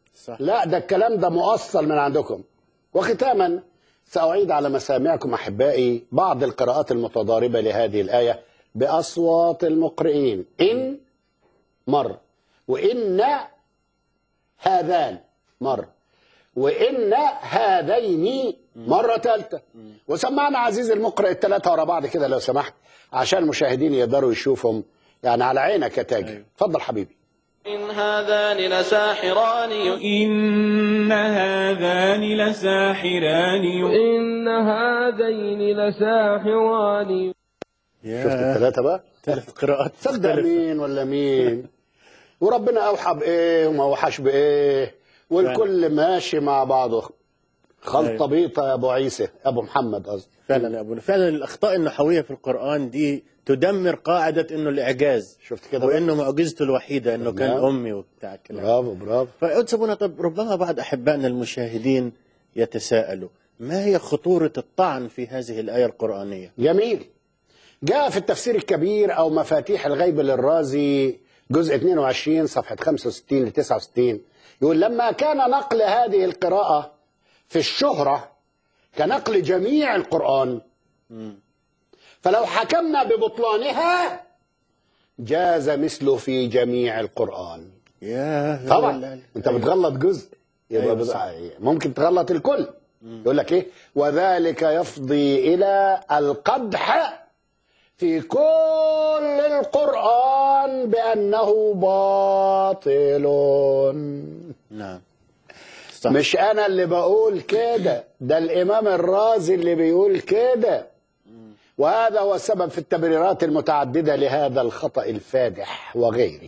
صح لا ده الكلام ده مؤصل من عندكم وختاما سأعيد على مسامعكم أحبائي بعض القراءات المتضاربة لهذه الآية بأصوات المقرئين إن مر وإن هذان مر وإن هذين مرة ثالثة وسمعنا عزيز المقرئ الثلاثة ورا بعض كده لو سمحت عشان المشاهدين يقدروا يشوفهم يعني على عينك يا تاجر أيوة. اتفضل حبيبي إن هذان لساحران إن هذان لساحران إن هذين لساحران يا شفت الثلاثة بقى ثلاث قراءات صدق مختلفة. مين ولا مين وربنا اوحى بايه وما اوحاش بايه والكل ماشي مع بعضه خلطه أيوة. بيطه يا ابو عيسى ابو محمد قصدي فعلا يا ابونا فعلا الاخطاء النحويه في القران دي تدمر قاعده انه الاعجاز شفت كده بقى؟ وانه معجزته الوحيده انه كان نعم. امي وبتاع الكلام برافو برافو فقلت ابونا طب ربما بعض احبائنا المشاهدين يتساءلوا ما هي خطوره الطعن في هذه الايه القرانيه؟ جميل جاء في التفسير الكبير او مفاتيح الغيب للرازي جزء 22 صفحه 65 ل 69 يقول لما كان نقل هذه القراءه في الشهره كنقل جميع القران فلو حكمنا ببطلانها جاز مثله في جميع القرآن يا طبعا انت بتغلط جزء يبقى أيوة بت- صح. ممكن تغلط الكل يقول لك ايه وذلك يفضي الى القدح في كل القرآن بأنه باطل نعم صح مش أنا اللي بقول كده ده الإمام الرازي اللي بيقول كده وهذا هو السبب في التبريرات المتعددة لهذا الخطأ الفادح وغيره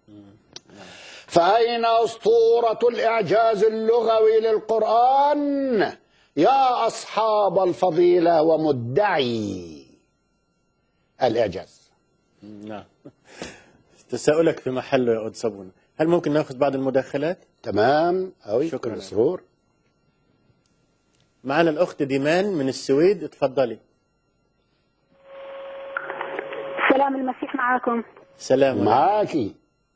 فأين أسطورة الإعجاز اللغوي للقرآن يا أصحاب الفضيلة ومدعي الإعجاز نعم تساؤلك في محله يا أود صابون هل ممكن ناخذ بعض المداخلات؟ تمام أوي شكراً. مسرور معنا الأخت ديمان من السويد اتفضلي سلام المسيح معاكم سلام عليكم. معاكي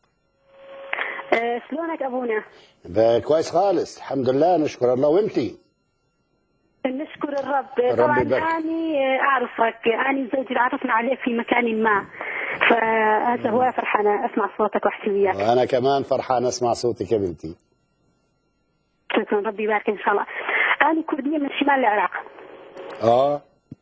أه شلونك ابونا ده كويس خالص الحمد لله نشكر الله وانتي نشكر الرب الرب طبعا يبارك. اني اعرفك اني زوجي عرفنا عليك في مكان ما فهذا هو فرحانه اسمع صوتك واحكي وياك وأنا كمان فرحان أسمع صوتك يا بنتي شكرا ربي يبارك ان شاء الله انا كرديه من شمال العراق آه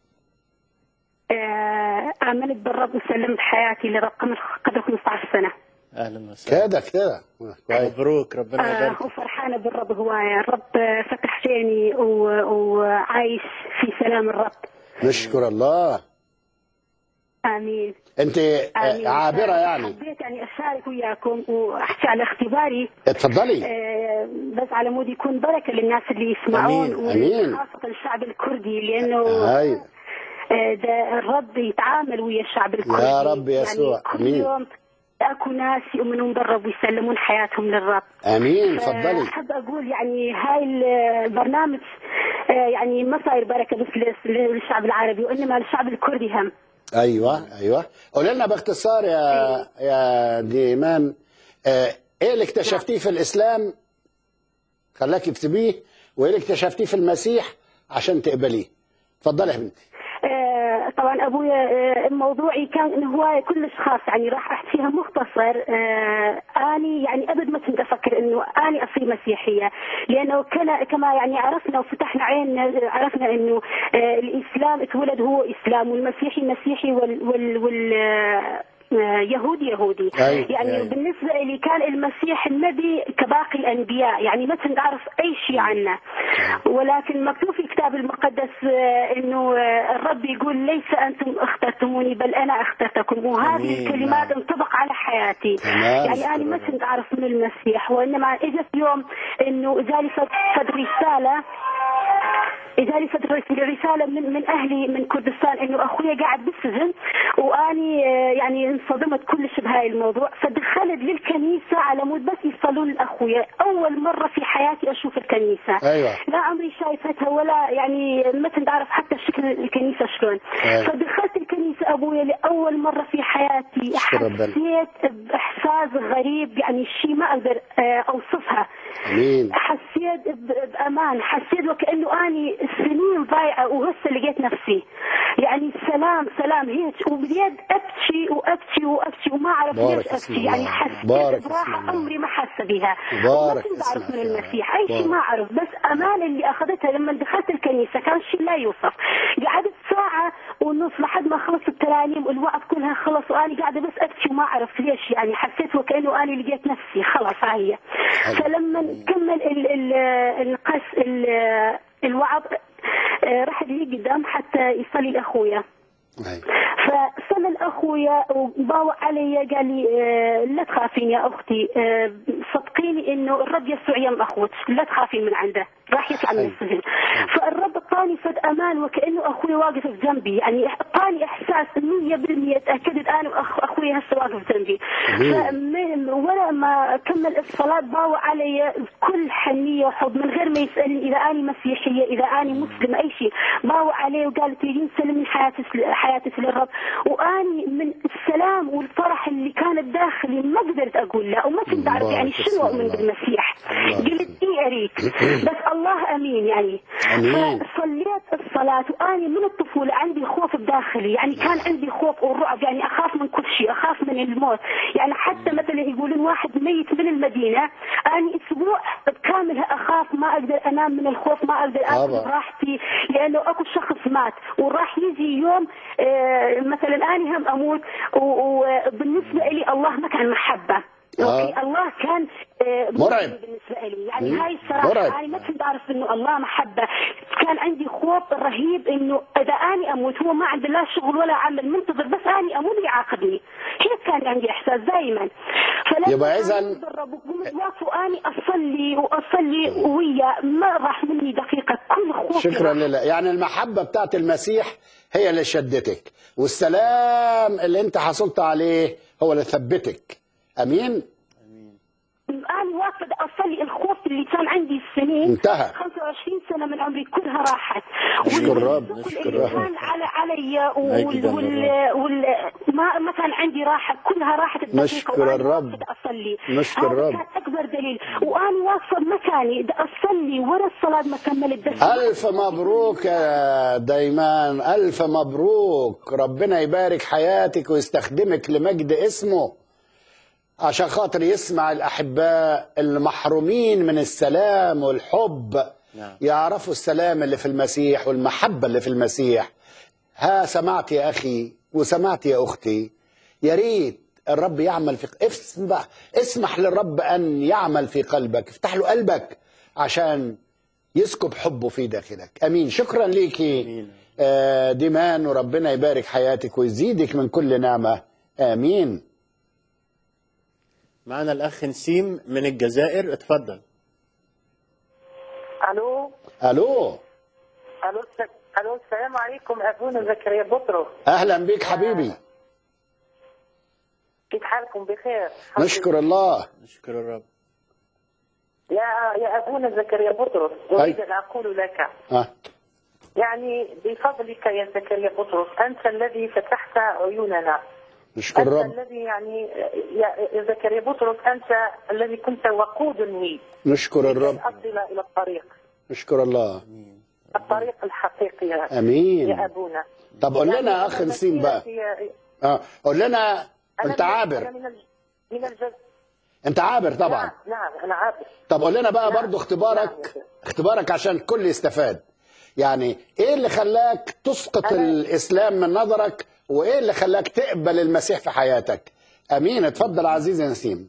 أه امنت بالرب وسلمت حياتي لرب قبل 15 سنه أهلا وسهلا كده كده كويس مبروك ربنا آه يبارك وفرحانه بالرب هوايه الرب فتح عيني و- وعايش في سلام الرب نشكر الله امين انت آمين. عابرة يعني حبيت يعني اشارك وياكم واحكي على اختباري اتفضلي آه، بس على مود يكون بركه للناس اللي يسمعون أمين. أمين. وخاصه الشعب الكردي لانه ايوه آه، ده الرب يتعامل ويا الشعب الكردي يا رب يسوع. يعني كل أمين. يوم اكو ناس يؤمنون بالرب ويسلمون حياتهم للرب امين اتفضلي احب اقول يعني هاي البرنامج آه، يعني ما صاير بركه بس لل- للشعب العربي وانما للشعب الكردي هم ايوه ايوه قولي لنا باختصار يا يا ديمان آه، ايه اللي اكتشفتيه في الاسلام خلاك اكتبيه وايه اللي اكتشفتيه في المسيح عشان تقبليه اتفضلي يا بنتي آه، طبعا ابويا آه، موضوعي كان انه هوايه كلش خاص يعني راح احكيها مختصر آه، اني يعني ابد ما كنت افكر انه اني اصير مسيحيه لانه كان كما يعني عرفنا وفتحنا عيننا آه، عرفنا انه آه، الاسلام اتولد هو اسلام والمسيحي مسيحي وال وال, وال آه، آه، يهودي يهودي أيوة، يعني أيوة. بالنسبه لي كان المسيح النبي كباقي الانبياء يعني ما كنت اعرف اي شيء عنه ولكن مكتوب في الكتاب المقدس آه، انه آه، الرب يقول ليس انتم اخترتموني بل انا اخترتكم وهذه أمين. الكلمات نعم. انطبق على حياتي تمام. يعني انا ما كنت اعرف من المسيح وانما اجت يوم انه جالي فد فد رساله جالي فترة رسالة من من أهلي من كردستان إنه أخويا قاعد بالسجن وأني آه، يعني انصدمت كلش بهاي الموضوع فدخلت للكنيسة على مود بس يصلون لأخويا أول مرة في حياتي أشوف الكنيسة ايوه لا عمري شايفتها ولا يعني ما كنت أعرف حتى شكل الكنيسة شلون أيوة. فدخلت الكنيسة أبويا لأول مرة في حياتي أشكر ربنا. حسيت بإحساس غريب يعني شيء ما أقدر آه، أوصفها امين حسيت ب- بأمان حسيت وكأنه أني سنين ضايعة وهسه لقيت نفسي يعني سلام سلام هيك وبديت أبكي وأبكي وأبكي وما أعرف بارك ليش اسم أبكي يعني الله. حسيت بارك اسم براحة الله. عمري ما حاسة بها بارك وما كنت اسم أعرف من الله. المسيح أي شيء بارك. ما أعرف بس أمان اللي أخذتها لما دخلت الكنيسة كان شيء لا يوصف قعدت ساعة ونص لحد ما خلص الترانيم والوعظ كلها خلص وأنا قاعدة بس أبكي وما أعرف ليش يعني حسيت وكأنه أنا لقيت نفسي خلاص هي فلما كمل ال ال القس ال الوعظ آه، راح لي قدام حتى يصلي لأخويا أي. فصلى الاخويا وباوع علي قال لي آه، لا تخافين يا اختي آه، صدقيني انه الرب يسوع يم اخوك لا تخافين من عنده راح يطلع من حلو. السجن فالرب اعطاني فد امان وكانه اخوي واقف في جنبي يعني اعطاني احساس 100% تاكدت انا واخ اخوي هسه واقف جنبي فمن ولا ما كمل الصلاه باوع علي بكل حنيه وحب من غير ما يسالني اذا انا مسيحيه اذا انا مسلمه اي شيء باوع علي وقال تريدين تسلمي حياتك حياتك للرب واني من السلام والفرح اللي كانت داخلي ما قدرت اقول لا وما كنت اعرف يعني بارك شنو اسم اؤمن الله. بالمسيح بارك قلت ايه اريد بس الله امين يعني أمين. فصليت الصلاه واني من الطفوله عندي خوف بداخلي يعني كان عندي خوف ورعب يعني اخاف من كل شيء اخاف من الموت يعني حتى مثلا يقولون واحد ميت من المدينه اني اسبوع كامل اخاف ما اقدر انام من الخوف ما اقدر اكل طبعا. براحتي لانه اكو شخص مات وراح يجي يوم آه، مثلا اني هم اموت و- وبالنسبه لي الله ما كان محبه آه. اوكي الله كان آه، مرعب. بالنسبه لي يعني مم. هاي الصراحه مرعب. انا ما كنت اعرف انه الله محبه كان عندي خوف رهيب انه اذا اني اموت هو ما عنده لا شغل ولا عمل منتظر بس اني اموت يعاقبني هيك كان عندي احساس دائما فلما يبقى إذن- أنا بالرب وقمت واقفه واني اصلي واصلي ويا ما راح مني دقيقه كل خوف شكرا لله يعني المحبة بتاعت المسيح هي اللي شدتك والسلام اللي انت حصلت عليه هو اللي ثبتك امين انا واقفه بدي اصلي الخوف اللي كان عندي السنين انتهى. 25 سنه من عمري كلها راحت نشكر وال- الرب، والثقل نشكر اللي الرب. كان على علي مجداً وال, وال, وال ما ما كان عندي راحه كلها راحت الدقيقه نشكر وأنا الرب. واقفة بدي اصلي نشكر هذا الرب. كان اكبر دليل وانا واقفه بمكاني بدي اصلي ورا الصلاه ما كملت بس ألف مبروك يا دايمان ألف مبروك ربنا يبارك حياتك ويستخدمك لمجد اسمه عشان خاطر يسمع الأحباء المحرومين من السلام والحب نعم. يعرفوا السلام اللي في المسيح والمحبة اللي في المسيح ها سمعت يا أخي وسمعت يا أختي يا ريت الرب يعمل في اسمح اسمح للرب أن يعمل في قلبك افتح له قلبك عشان يسكب حبه في داخلك امين شكرا ليكي آمين. آه، ديمان وربنا يبارك حياتك ويزيدك من كل نعمه امين معنا الأخ نسيم من الجزائر اتفضل الو الو الو الس- الو السلام عليكم ابونا زكريا بطرس اهلا بك حبيبي كيف حالكم بخير الحمد نشكر الله نشكر الرب لله. يا يا ابونا زكريا بطرس اريد ان اقول لك آه. يعني بفضلك يا زكريا بطرس انت الذي فتحت عيوننا نشكر انت الرب الذي يعني يا يا زكريا بطرس انت الذي كنت وقود لي نشكر الرب اصل الى الطريق نشكر الله الطريق الحقيقي يا امين ابونا طب قول لنا يعني يا اخ أنا نسيم بقى مسيرتي- اه قول لنا أنا انت من- عابر أنا من الج- من الجزائر انت عابر طبعا نعم نعم انا عابر طب قول لنا بقى نعم. برضو اختبارك نعم. اختبارك عشان الكل يستفاد يعني ايه اللي خلاك تسقط أنا- الاسلام من نظرك وايه اللي خلاك تقبل المسيح في حياتك امين اتفضل عزيزي نسيم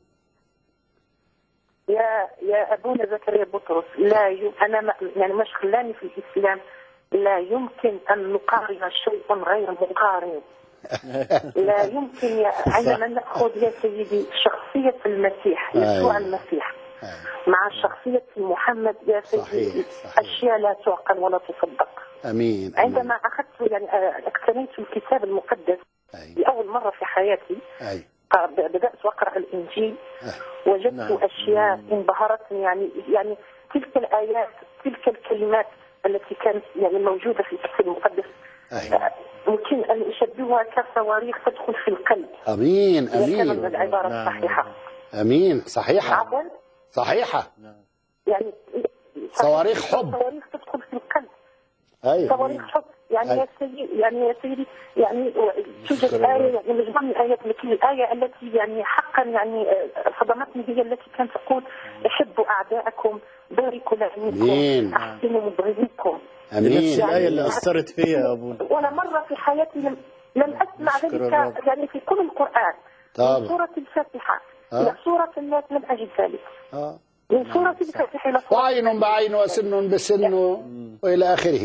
يا يا ابونا زكريا بطرس لا ي... انا ما... يعني مش خلاني في الاسلام لا يمكن ان نقارن شيء غير مقارن لا يمكن يا... عندما ناخذ يا سيدي شخصيه المسيح يسوع أيوة. المسيح مع شخصيه محمد يا سيدي صحيح، صحيح. اشياء لا تعقل ولا تصدق امين عندما امين اخذت يعني آه، اقتنيت الكتاب المقدس أي. لاول مره في حياتي اي آه، بدات اقرا الانجيل وجدت نعم. اشياء انبهرتني يعني يعني تلك الايات تلك الكلمات التي كانت يعني موجوده في الكتاب المقدس اي يمكن أن أشبهها كصواريخ تدخل في القلب امين إذا كانت امين العبارة نعم. الصحيحة امين صحيحه عفوا صحيحه يعني صواريخ حب. صواريخ تدخل في القلب ايوه صواريخ حب يعني أي. يا سيدي يعني يا سيدي يعني توجد شكراً. آية يعني مجموعة من الآيات لكن الآية التي يعني حقا يعني آه، صدمتني هي التي كانت تقول احبوا أعداءكم باركوا آمين. لعنيكم أحسنوا مبغضيكم امين نفس الآية اللي يعني- أثرت فيها يا أبونا ولا مرة في حياتي لم لم أسمع نشكر ذلك الرب. يعني في كل القرآن طبعا. من سورة الفاتحة آه. إلى سورة الناس لم أجد ذلك آه. من سورة الفاتحة إلى سورة وعين بعين وسن بسن والى اخره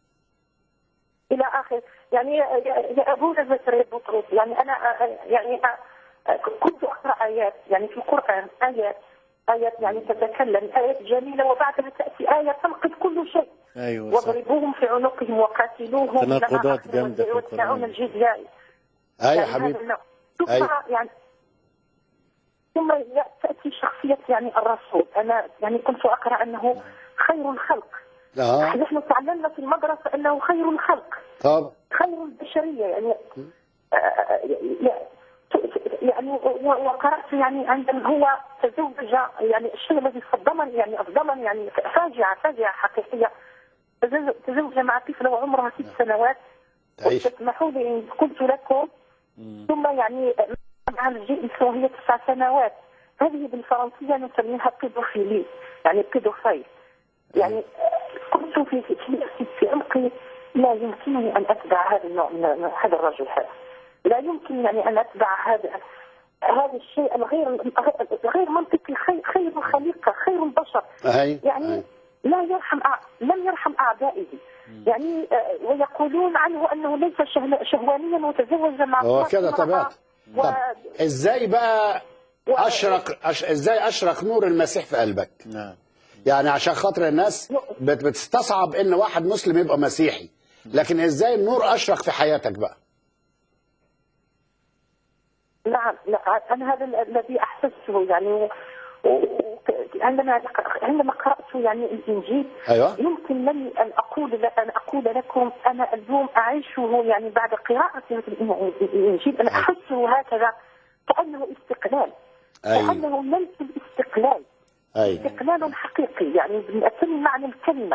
الى اخر يعني يا, يا- يا ابونا زكريا بطرس يعني انا يعني كنت اقرا ايات يعني في القران ايات ايات يعني تتكلم ايات جميله وبعدها تاتي ايه تنقض كل شيء أيوة صح واضربوهم في عنقهم وقاتلوهم تناقضات إنما جامدة في يدفعون القرآن. الجزيه اي يا يعني هذا حبيبي النوع. ثم أي. يعني ثم تاتي شخصيه يعني الرسول انا يعني كنت اقرا انه خير الخلق اه نحن تعلمنا في المدرسه انه خير الخلق طبعا خير البشريه يعني آه، يعني و- وقرات يعني عندما هو تزوج يعني الشيء الذي صدمني يعني اصدمني يعني فاجعه فاجعه حقيقيه تزوج- تزوج مع طفله وعمرها ست سنوات تعيش تسمحوا لي ان قلت لكم ثم يعني مع الجئس وهي تسع سنوات هذه بالفرنسيه نسميها بيدوفيلي يعني بيدوفيل يعني كنت في في في نفسي في عمقي لا يمكنني ان اتبع هذا النوع من من هذا الرجل هذا لا يمكن يعني ان اتبع هذا هذا الشيء الغير غير منطقي خير خير الخليقه خير البشر اي يعني أي. لا يرحم أع- لم يرحم اعدائه يعني آه، ويقولون عنه انه ليس شهل- شهوانيا وتزوج مع هو كده امرأة طبيعته و... طب ازاي بقى اشرق أش... ازاي اشرق نور المسيح في قلبك نعم يعني عشان خاطر الناس بت... بتستصعب ان واحد مسلم يبقى مسيحي لكن ازاي النور اشرق في حياتك بقى نعم لا انا هذا ال- الذي احسسته يعني و... و... عندما عندما قرات يعني الانجيل ايوه يمكن لي ان اقول ان اقول لكم انا اليوم اعيشه يعني بعد قراءه الانجيل انا احسه هكذا كانه استقلال اي كانه ليس الاستقلال اي استقلال حقيقي يعني بأتم معنى الكلمة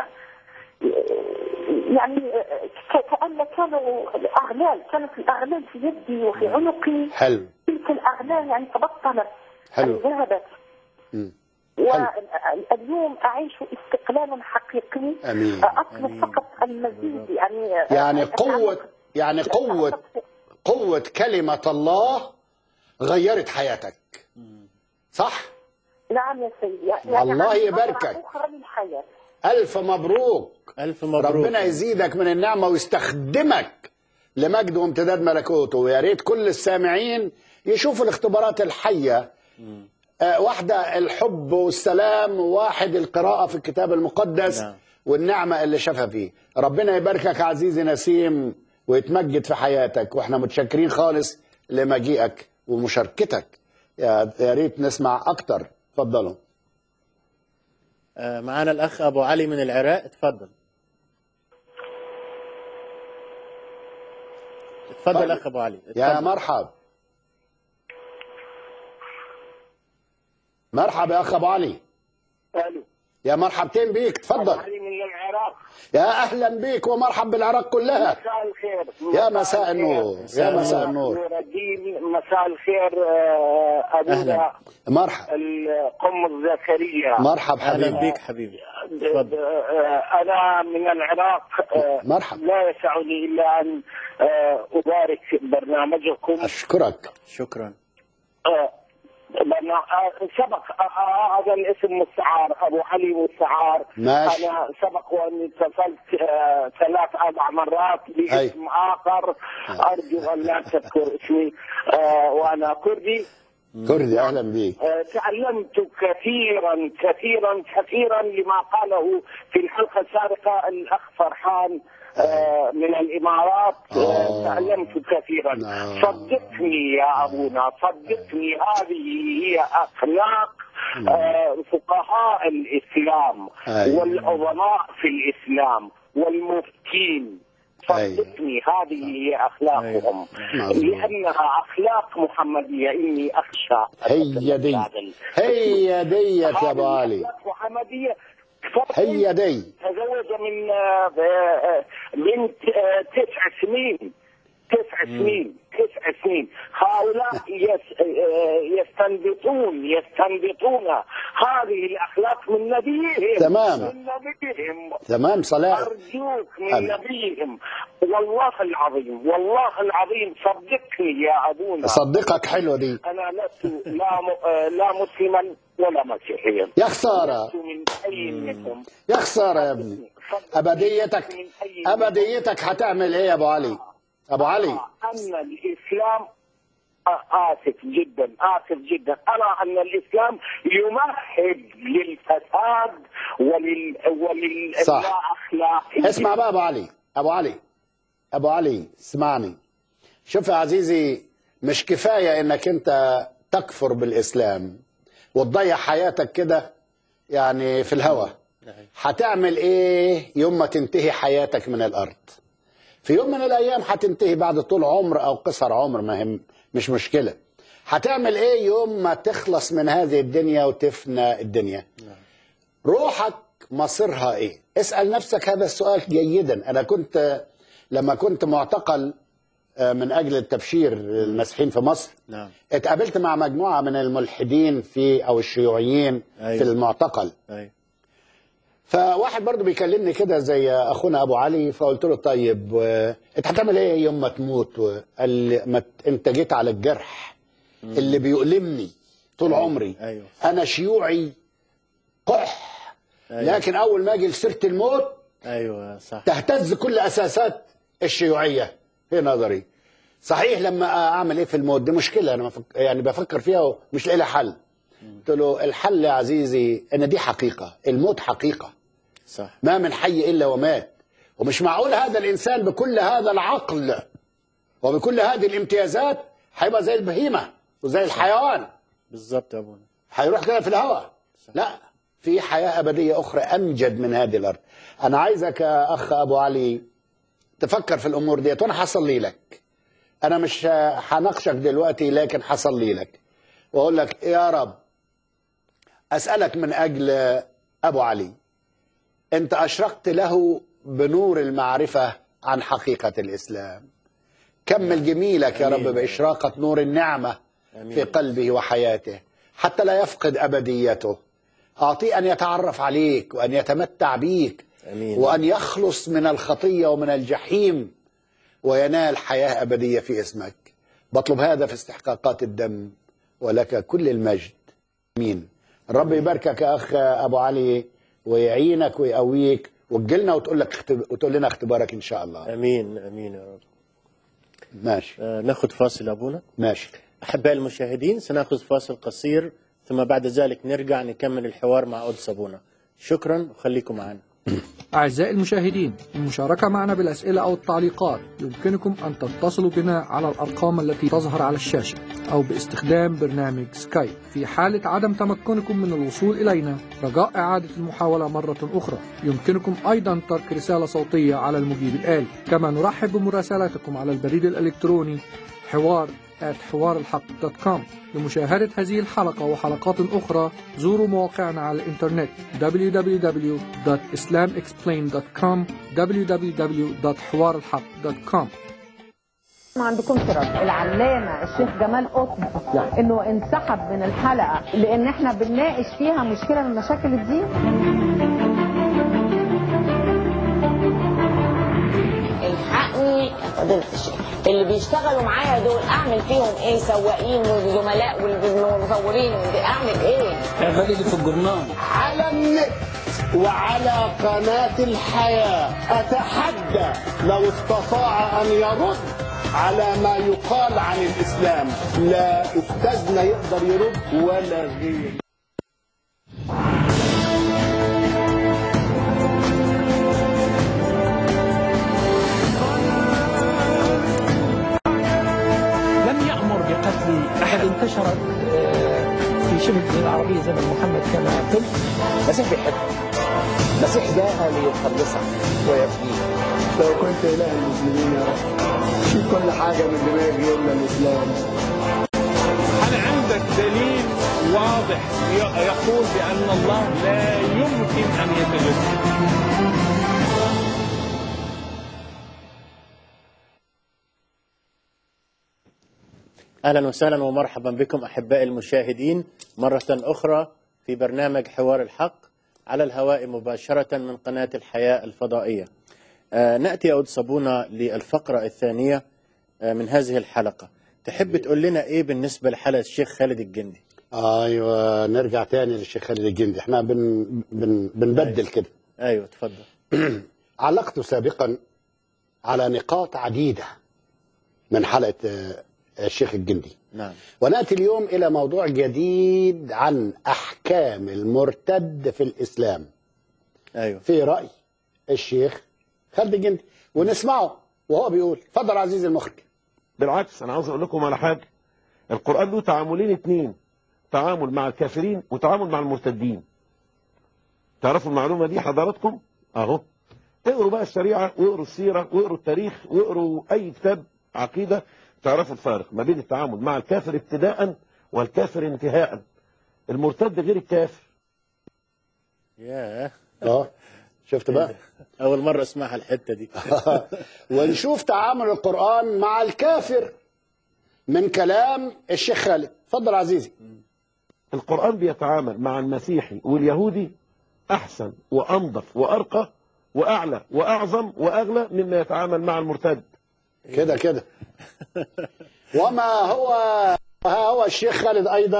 يعني ك- كأن كانوا الأغلال كانت الأغلال في يدي وفي عنقي حلو تلك الأغلال يعني تبطلت حلو. ذهبت مم. واليوم أعيش استقلالا حقيقي امين أطلب فقط المزيد يعني يعني قوة يعني قوة قوة كلمة الله غيرت حياتك صح نعم يا سيدي يعني الله عندي يباركك. نظرة أخرى للحياة ألف مبروك ألف مبروك ربنا يزيدك من النعمة ويستخدمك لمجد وامتداد ملكوته ويا ريت كل السامعين يشوفوا الاختبارات الحية آه، واحدة الحب والسلام وواحد القراءة في الكتاب المقدس نعم. والنعمة اللي شافها فيه ربنا يباركك عزيزي نسيم ويتمجد في حياتك واحنا متشكرين خالص لمجيئك ومشاركتك يا يا ريت نسمع أكتر اتفضلوا آه، معنا الأخ أبو علي من العراق اتفضل اتفضل اتفضل. أخ أبو علي يا اتفضل. مرحب مرحب يا اخ ابو علي الو يا مرحبتين بيك اتفضل علي من العراق يا اهلا بيك ومرحب بالعراق كلها مساء الخير يا مساء النور يا مساء النور نور الدين مساء الخير آه، ابونا اهلا مرحب القم زكريا مرحب أهلا حبيبي بيك حبيبي اتفضل. آه، انا من العراق آه، مرحب. لا يسعني الا ان آه، ابارك برنامجكم اشكرك شكرا آه، برنا- آه، سبق آه، آه، هذا الاسم مستعار ابو علي مستعار ماشي. انا سبق واني اتصلت آه، ثلاث اربع مرات باسم اخر ارجو ان لا تذكر اسمي آه، وانا كردي كردي اهلا بيك آه، تعلمت كثيرا كثيرا كثيرا لما قاله في الحلقه السابقه الاخ فرحان آه، من الامارات آه، آه. تعلمت كثيرا نعم. صدقني يا ابونا صدقني هذه هي اخلاق آه، فقهاء الاسلام أيوة. والعظماء في الاسلام والمفتين أيوة. صدقني هذه هي اخلاقهم مظبوط. لانها اخلاق محمديه اني اخشى هي دي هي ديت يا ابو علي أخلاق محمديه هي دي تزوج من آه، آه، بنت آه، تسع سنين تسع سنين تسع سنين هؤلاء يس آه، يستنبطون يستنبطون هذه الاخلاق من نبيهم تمام. من نبيهم تمام صلاح ارجوك من أبدا. نبيهم والله العظيم والله العظيم صدقني يا ابونا صدقك حلوه دي انا لست لا م... آه، لا مسلما ولا مسيحيا يا خساره لست من اي منهم يا خساره يا ابني ابديتك ابديتك هتعمل ايه يا ابو علي ابو علي ان الاسلام آه، اسف جدا اسف جدا ارى ان الاسلام يمهد للفساد ولل ولل صح. لا اخلاقيه اسمع بقى ابو علي ابو علي ابو علي اسمعني شوف يا عزيزي مش كفايه انك انت تكفر بالاسلام وتضيع حياتك كده يعني في الهوى هتعمل ايه يوم ما تنتهي حياتك من الارض في يوم من الايام هتنتهي بعد طول عمر او قصر عمر ما هم مش مشكله هتعمل ايه يوم ما تخلص من هذه الدنيا وتفنى الدنيا روحك مصيرها ايه اسال نفسك هذا السؤال جيدا انا كنت لما كنت معتقل آه، من اجل التبشير المسيحيين في مصر نعم اتقابلت مع مجموعه من الملحدين في او الشيوعيين أيوة. في المعتقل أي. فواحد برضو بيكلمني كده زي اخونا ابو علي فقلت له طيب و... انت هتعمل ايه يوم ما تموت و... قال لي ما ت... انت جيت على الجرح اللي بيؤلمني طول عمري أيوة. انا شيوعي قح أيوة. لكن اول ما اجي لسيره الموت ايوه صح تهتز كل اساسات الشيوعيه في نظري صحيح لما اعمل ايه في الموت دي مشكله انا مفك... يعني بفكر فيها ومش لاقي لها حل قلت له الحل يا عزيزي ان دي حقيقه الموت حقيقه صح ما من حي الا ومات ومش معقول هذا الانسان بكل هذا العقل وبكل هذه الامتيازات هيبقى زي البهيمه وزي الحيوان بالضبط يا ابونا هيروح كده في الهواء لا في حياه ابديه اخرى امجد من هذه الارض انا عايزك يا اخ ابو علي تفكر في الامور ديت وانا هصلي لك انا مش هناقشك دلوقتي لكن هصلي لك واقول لك يا رب اسالك من اجل ابو علي انت اشرقت له بنور المعرفه عن حقيقه الاسلام كمل جميلك يا رب آمين. باشراقه نور النعمه آمين. في قلبه وحياته حتى لا يفقد ابديته اعطيه ان يتعرف عليك وان يتمتع بيك امين وأن يخلص من الخطية ومن الجحيم وينال حياة أبدية في اسمك بطلب هذا في استحقاقات الدم ولك كل المجد مين الرب يباركك يا أخ أبو علي ويعينك ويقويك وتجيلنا وتقول لك اختب... وتقول لنا اختبارك إن شاء الله امين امين يا رب ماشي آه ناخذ فاصل ابونا ماشي احبائي المشاهدين سناخذ فاصل قصير ثم بعد ذلك نرجع نكمل الحوار مع قدس ابونا شكرا وخليكم معنا أعزائي المشاهدين المشاركة معنا بالأسئلة أو التعليقات يمكنكم أن تتصلوا بنا على الأرقام التي تظهر على الشاشة أو باستخدام برنامج سكايب في حالة عدم تمكنكم من الوصول إلينا رجاء إعادة المحاولة مرة أخرى يمكنكم أيضا ترك رسالة صوتية على المجيب الآلي كما نرحب بمراسلاتكم على البريد الإلكتروني حوار حوار الحق دوت كوم لمشاهدة هذه الحلقة وحلقات أخرى زوروا مواقعنا على الإنترنت www.islamexplained.com www.حوارالحق.com ما عندكمش رد العلامه الشيخ جمال قطب انه انسحب من الحلقه لان احنا بنناقش فيها مشكله من مشاكل الدين الحقني يا فضيلة الشيخ اللي بيشتغلوا معايا دول اعمل فيهم ايه سواقين وزملاء والمصورين اعمل ايه اعملي في الجرنان على النت وعلى قناة الحياة أتحدى لو استطاع أن يرد على ما يقال عن الإسلام لا أستاذنا يقدر يرد ولا غير لم يأمر بقتل أحد انتشرت آه، في شبه الجزيرة العربية زمن محمد كما قلت المسيح بيحبك المسيح جاء ليخلصك ويفديك لو كنت إله المسلمين يا رب شيل كل حاجة من دماغي إلا الإسلام هل عندك دليل واضح ي- يقول بأن الله لا يمكن أن يتجسد اهلا وسهلا ومرحبا بكم احبائي المشاهدين مره اخرى في برنامج حوار الحق على الهواء مباشره من قناه الحياه الفضائيه. آه ناتي يا أود صابونه للفقره الثانيه آه من هذه الحلقه. تحب تقول لنا ايه بالنسبه لحلقه الشيخ خالد الجندي؟ أيوة نرجع تاني للشيخ خالد الجندي احنا بن بن بنبدل كده ايوه تفضل. علقت سابقا على نقاط عديدة من حلقة آه، الشيخ الجندي نعم ونأتي اليوم إلى موضوع جديد عن أحكام المرتد في الإسلام ايوه في رأي الشيخ خالد الجندي ونسمعه وهو بيقول اتفضل عزيزي المخرج بالعكس انا عاوز اقول لكم على حاجه القران له تعاملين اتنين تعامل مع الكافرين وتعامل مع المرتدين تعرفوا المعلومه دي حضراتكم اهو اقروا بقى الشريعه واقروا السيره واقروا التاريخ واقروا اي كتاب عقيده تعرفوا الفارق ما بين التعامل مع الكافر ابتداء والكافر انتهاء المرتد غير الكافر ياه اه شفت بقى اول مره اسمعها الحته دي ونشوف تعامل القرآن مع الكافر من كلام الشيخ خالد اتفضل عزيزي القرآن بيتعامل مع المسيحي واليهودي أحسن وأنظف وأرقى وأعلى وأعظم وأغلى مما يتعامل مع المرتد كده كده وما هو ها هو الشيخ خالد أيضا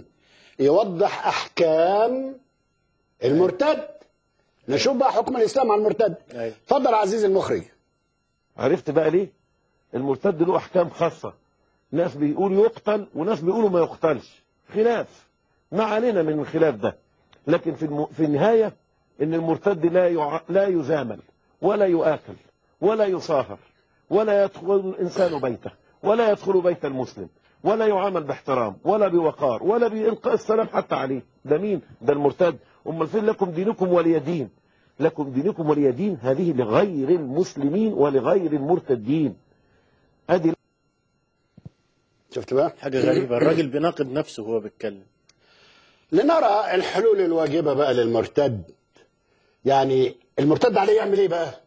يوضح أحكام المرتد نشوف بقى حكم الإسلام على المرتد أيوة. اتفضل عزيزي المخرج عرفت بقى ليه المرتد له أحكام خاصة ناس بيقول يقتل وناس بيقولوا ما يقتلش خلاف ما علينا من الخلاف ده لكن في الم... في النهاية ان المرتد لا يع... لا يزامل ولا يؤكل ولا يصاهر ولا يدخل الانسان بيته ولا يدخل بيت المسلم ولا يعامل باحترام ولا بوقار ولا بإلقاء السلام حتى عليه ده مين ده المرتد امال فين لكم دينكم ولي دين لكم دينكم ولي دين هذه لغير المسلمين ولغير المرتدين ادي شفت بقى حاجه غريبه الراجل بيناقض نفسه وهو بيتكلم لنرى الحلول الواجبة بقى للمرتد يعني المرتد عليه يعمل ايه بقى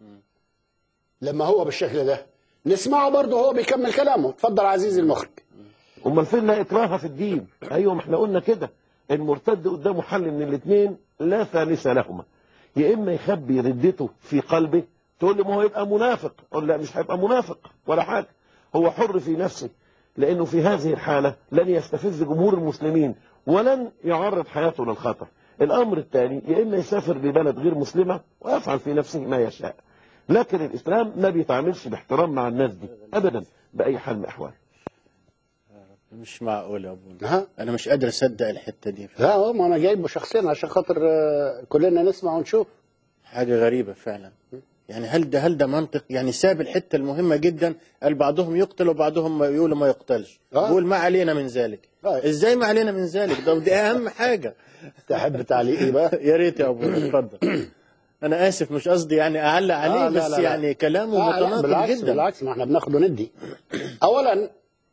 لما هو بالشكل ده نسمعه برضه هو بيكمل كلامه اتفضل عزيزي المخرج امال فين لا اكراه في الدين ايوه ما احنا قلنا كده المرتد قدامه حل من الاثنين لا ثالث لهما يا اما يخبي ردته في قلبه تقول لي ما هو يبقى منافق اقول لا مش هيبقى منافق ولا حاجه هو حر في نفسه لانه في هذه الحاله لن يستفز جمهور المسلمين ولن يعرض حياته للخطر الامر الثاني يا اما يسافر لبلد غير مسلمه ويفعل في نفسه ما يشاء لكن الاسلام ما بيتعاملش باحترام مع الناس دي ابدا باي حال من الاحوال مش معقول يا ابونا ها انا مش قادر اصدق الحته دي لا هو ما انا جايبه شخصيا عشان خاطر آه، كلنا نسمع ونشوف حاجه غريبه فعلا يعني هل ده هل ده منطق يعني ساب الحته المهمه جدا قال بعضهم يقتل وبعضهم يقول ما يقتلش آه. بيقول ما علينا من ذلك آه. ازاي ما علينا من ذلك ده ودي اهم حاجه تحب تعليقي بقى يا ريت يا ابونا اتفضل انا اسف مش قصدي يعني اعلق عليه آه، لا، بس لا، لا. يعني كلامه آه، لا، متناقض بالعكس جدا بالعكس ما احنا بناخد وندي اولا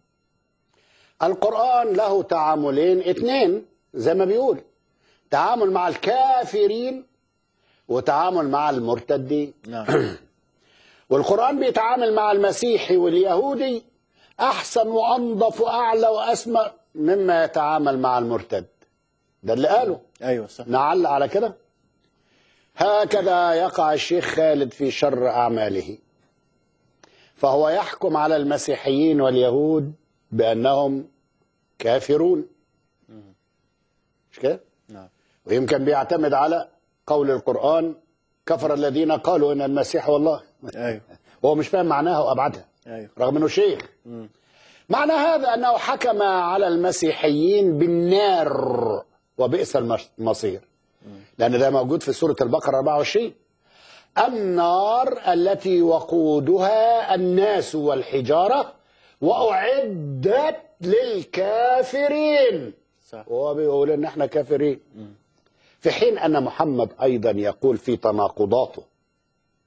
القرآن له تعاملين اثنين زي ما بيقول تعامل مع الكافرين وتعامل مع المرتدين نعم والقرآن بيتعامل مع المسيحي واليهودي أحسن وأنظف وأعلى وأسمى مما يتعامل مع المرتد ده اللي قاله ايوه صح نعلق على كده هكذا يقع الشيخ خالد في شر أعماله فهو يحكم على المسيحيين واليهود بأنهم كافرون مش كده؟ نعم ويمكن بيعتمد على قول القرآن كفر الذين قالوا إن المسيح هو الله ايوه هو مش فاهم معناها وأبعادها ايوه رغم أنه شيخ مم. معنى هذا أنه حكم على المسيحيين بالنار وبئس المش- المصير لأن ده موجود في سورة البقرة 24 النار التي وقودها الناس والحجارة وأعدت للكافرين صح وهو بيقول إن احنا كافرين في حين أن محمد أيضا يقول في تناقضاته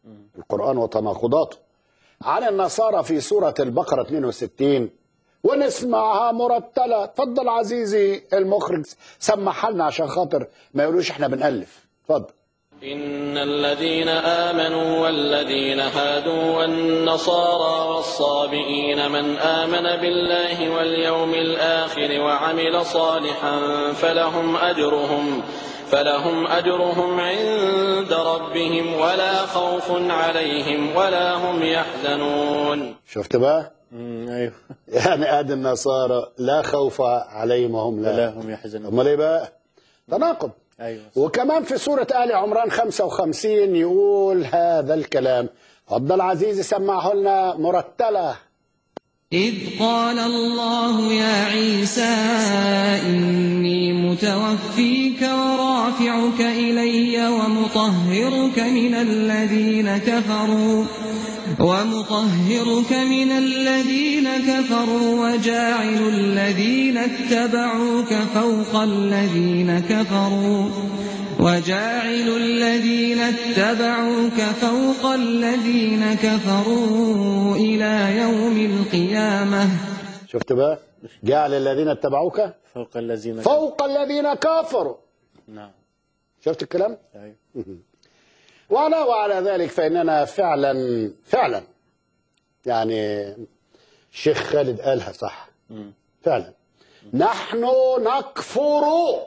القرآن وتناقضاته عن النصارى في سورة البقرة 62 ونسمعها مرتلة تفضل عزيزي المخرج سمعها لنا عشان خاطر ما يقولوش احنا بنألف اتفضل إن الذين آمنوا والذين هادوا والنصارى والصابئين من آمن بالله واليوم الآخر وعمل صالحا فلهم أجرهم فلهم أجرهم عند ربهم ولا خوف عليهم ولا هم يحزنون شفت بقى ايوه يعني ادي النصارى لا خوف عليهم وهم لا, ولا هم يحزنون امال ايه بقى تناقض ايوه وكمان في سورة آل عمران 55 يقول هذا الكلام اتفضل عزيزي سمعه لنا مرتلة إذ قال الله يا عيسى إني متوفيك ورافعك إلي ومطهرك من الذين كفروا ومطهرك من الذين كفروا وجاعل الذين اتبعوك فوق الذين كفروا وجاعل الذين اتبعوك فوق الذين كفروا إلى يوم القيامة شفت بقى جعل الذين اتبعوك فوق الذين فوق الذين كفروا نعم شفت الكلام أيوة. وعلى وعلى ذلك فإننا فعلا فعلا يعني الشيخ خالد قالها صح مم. فعلا نحن نكفر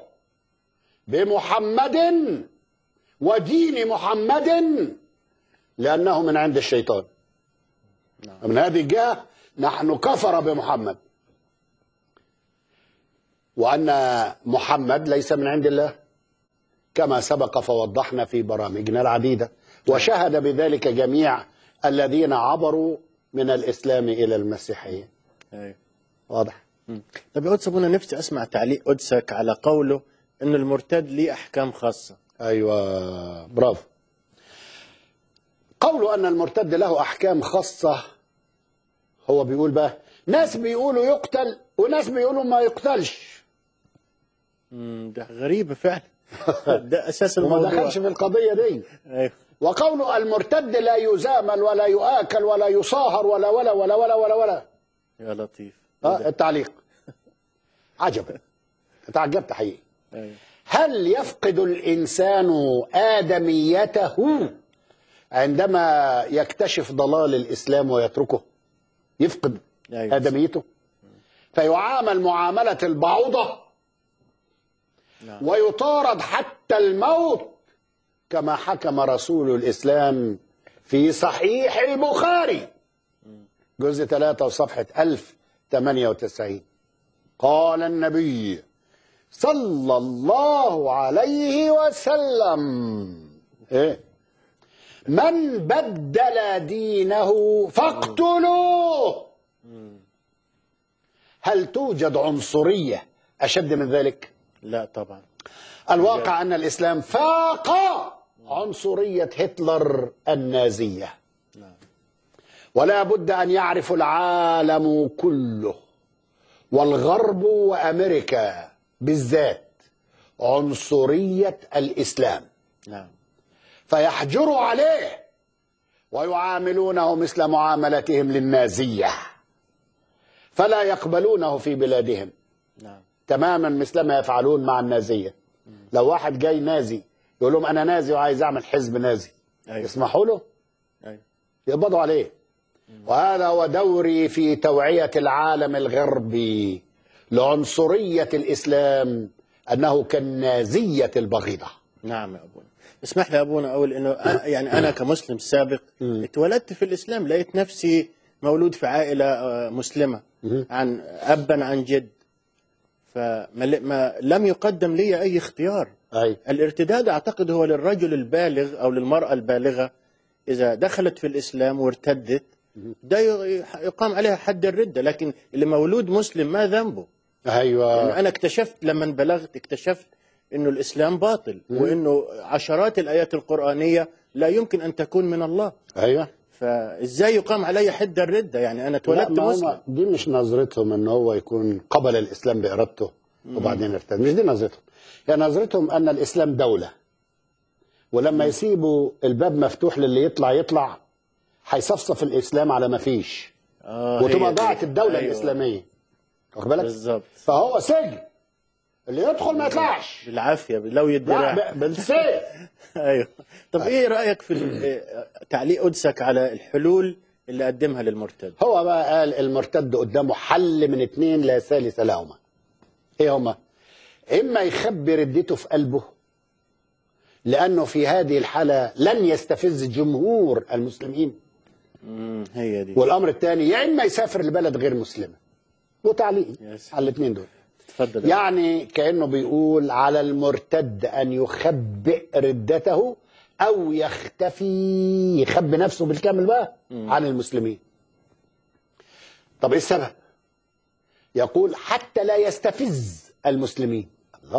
بمحمد ودين محمد لأنه من عند الشيطان من هذه الجهة نحن كفر بمحمد وأن محمد ليس من عند الله كما سبق فوضحنا في برامجنا العديدة وشهد بذلك جميع الذين عبروا من الإسلام إلى المسيحية أيوة. واضح مم. طب يا قدس ابونا نفسي اسمع تعليق قدسك على قوله ان المرتد ليه احكام خاصه أيوة برافو قوله أن المرتد له أحكام خاصة هو بيقول بقى ناس بيقولوا يقتل وناس بيقولوا ما يقتلش مم، ده غريبه فعلا ده اساس وما الموضوع دخلش في القضية دي ايوه وقوله المرتد لا يزامل ولا يؤكل ولا يصاهر ولا ولا ولا ولا ولا ولا يا لطيف ها التعليق عجبا تعجبت حقيقي أيوة. هل يفقد الإنسان آدميته عندما يكتشف ضلال الإسلام ويتركه يفقد أيوة. آدميته فيعامل معاملة البعوضة نعم. ويطارد حتى الموت كما حكم رسول الإسلام في صحيح البخاري جزء 3 وصفحة 1098 قال النبي صلى الله عليه وسلم إيه؟ من بدل دينه فاقتلوه هل توجد عنصرية أشد من ذلك؟ لا طبعا الواقع أن الإسلام فاق عنصرية هتلر النازية ولا بد أن يعرف العالم كله والغرب وأمريكا بالذات عنصرية الإسلام نعم فيحجروا عليه ويعاملونه مثل معاملتهم للنازية فلا يقبلونه في بلادهم نعم تماما مثل ما يفعلون مع النازية لو واحد جاي نازي يقول لهم أنا نازي وعايز أعمل حزب نازي أيوة. يسمحوا له أيوة. يقبضوا عليه وهذا هو دوري في توعية العالم الغربي لعنصرية الإسلام أنه كالنازية البغيضة نعم يا ابونا اسمح لي يا ابونا اقول انه أنا- يعني انا كمسلم سابق اتولدت في الاسلام لقيت نفسي مولود في عائله آه، مسلمه عن ابا عن جد فما ل- ما لم يقدم لي اي اختيار أي. الارتداد اعتقد هو للرجل البالغ او للمراه البالغه اذا دخلت في الاسلام وارتدت ده ي- يقام عليها حد الرده لكن اللي مولود مسلم ما ذنبه أيوة يعني انا اكتشفت لما بلغت اكتشفت انه الاسلام باطل وانه عشرات الايات القرانيه لا يمكن ان تكون من الله أيوة فازاي يقام علي حد الرده يعني انا لا اتولدت ما هم مسلم دي مش نظرتهم ان هو يكون قبل الاسلام بارادته وبعدين ارتد مش دي نظرتهم هي نظرتهم ان الاسلام دوله ولما يسيبوا الباب مفتوح للي يطلع يطلع هيصفصف الاسلام على ما فيش آه وتبقى هي دي. ضاعت الدوله أيوة. الاسلاميه واخد بالك بالظبط فهو سجن اللي يدخل ما يطلعش بالعافيه لو لا يدرع ب- بالسيف ايوه طب ايه رايك في ال- تعليق قدسك على الحلول اللي قدمها للمرتد هو بقى قال المرتد قدامه حل من اتنين لا ثالث لهما ايه هما اما يخبي ردته في قلبه لانه في هذه الحاله لن يستفز جمهور المسلمين امم هي دي والامر الثاني يا اما يسافر لبلد غير مسلمه وتعليق يس. على الاثنين دول اتفضل يعني كانه بيقول على المرتد ان يخبئ ردته او يختفي يخبي نفسه بالكامل بقى عن المسلمين طب ايه السبب يقول حتى لا يستفز المسلمين الله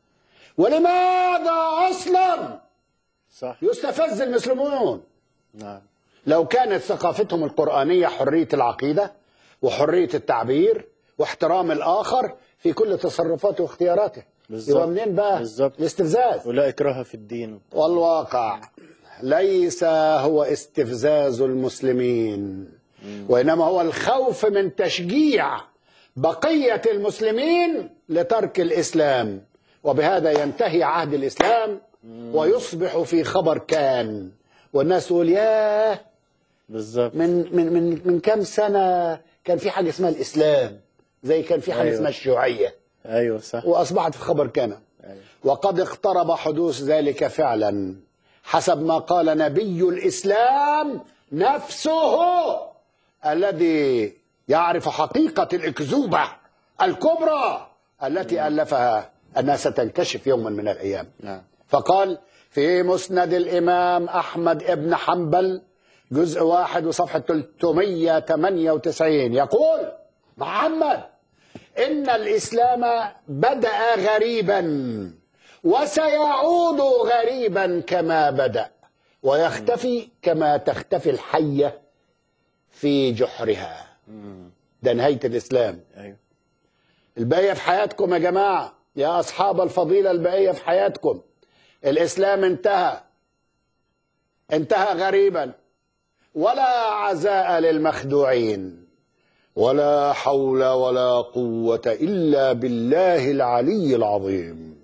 ولماذا اصلا صح يستفز المسلمون نعم لو كانت ثقافتهم القرآنية حرية العقيدة وحرية التعبير واحترام الآخر في كل تصرفاته واختياراته بالظبط. يبقى منين بقى بالظبط. الاستفزاز ولا اكراه في الدين والواقع ليس هو استفزاز المسلمين وإنما هو الخوف من تشجيع بقية المسلمين لترك الإسلام وبهذا ينتهي عهد الإسلام ويصبح في خبر كان والناس تقول ياه بالظبط من من من من كام سنه كان في حاجه اسمها الاسلام زي كان في حاجه أيوة. اسمها الشيوعيه ايوه صح واصبحت في خبر كان أيوة. وقد اقترب حدوث ذلك فعلا حسب ما قال نبي الاسلام نفسه الذي يعرف حقيقه الاكذوبه الكبرى التي الفها انها ستنكشف يوما من الايام نعم فقال في مسند الإمام أحمد ابن حنبل جزء واحد وصفحة 398 يقول محمد إن الإسلام بدأ غريبا وسيعود غريبا كما بدأ ويختفي كما تختفي الحية في جحرها ده نهاية الإسلام ايوه الباقية في حياتكم يا جماعة يا أصحاب الفضيلة الباقية في حياتكم الإسلام انتهى انتهى غريبا ولا عزاء للمخدوعين ولا حول ولا قوة إلا بالله العلي العظيم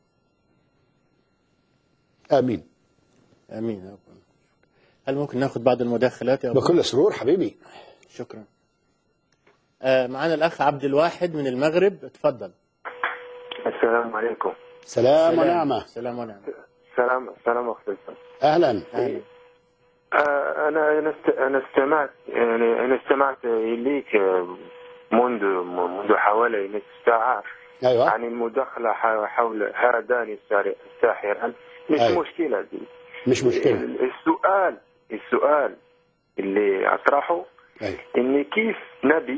آمين امين يا رب هل ممكن ناخذ بعض المداخلات يا أبو؟ بكل سرور حبيبي شكرا آه معنا الاخ عبد الواحد من المغرب اتفضل السلام عليكم سلام ونعمة سلام ونعمه سلام سلام اخت الفضل. أهلا أهلا. آه، انا انا است- انا استمعت يعني انا استمعت اليك آه، منذ منذ حوالي نصف ساعه أيوة عن المداخله ح- حول هذان السار- الساحران مش أيوة. مشكله دي مش مشكلة السؤال السؤال اللي اطرحه أيوة. ان كيف نبي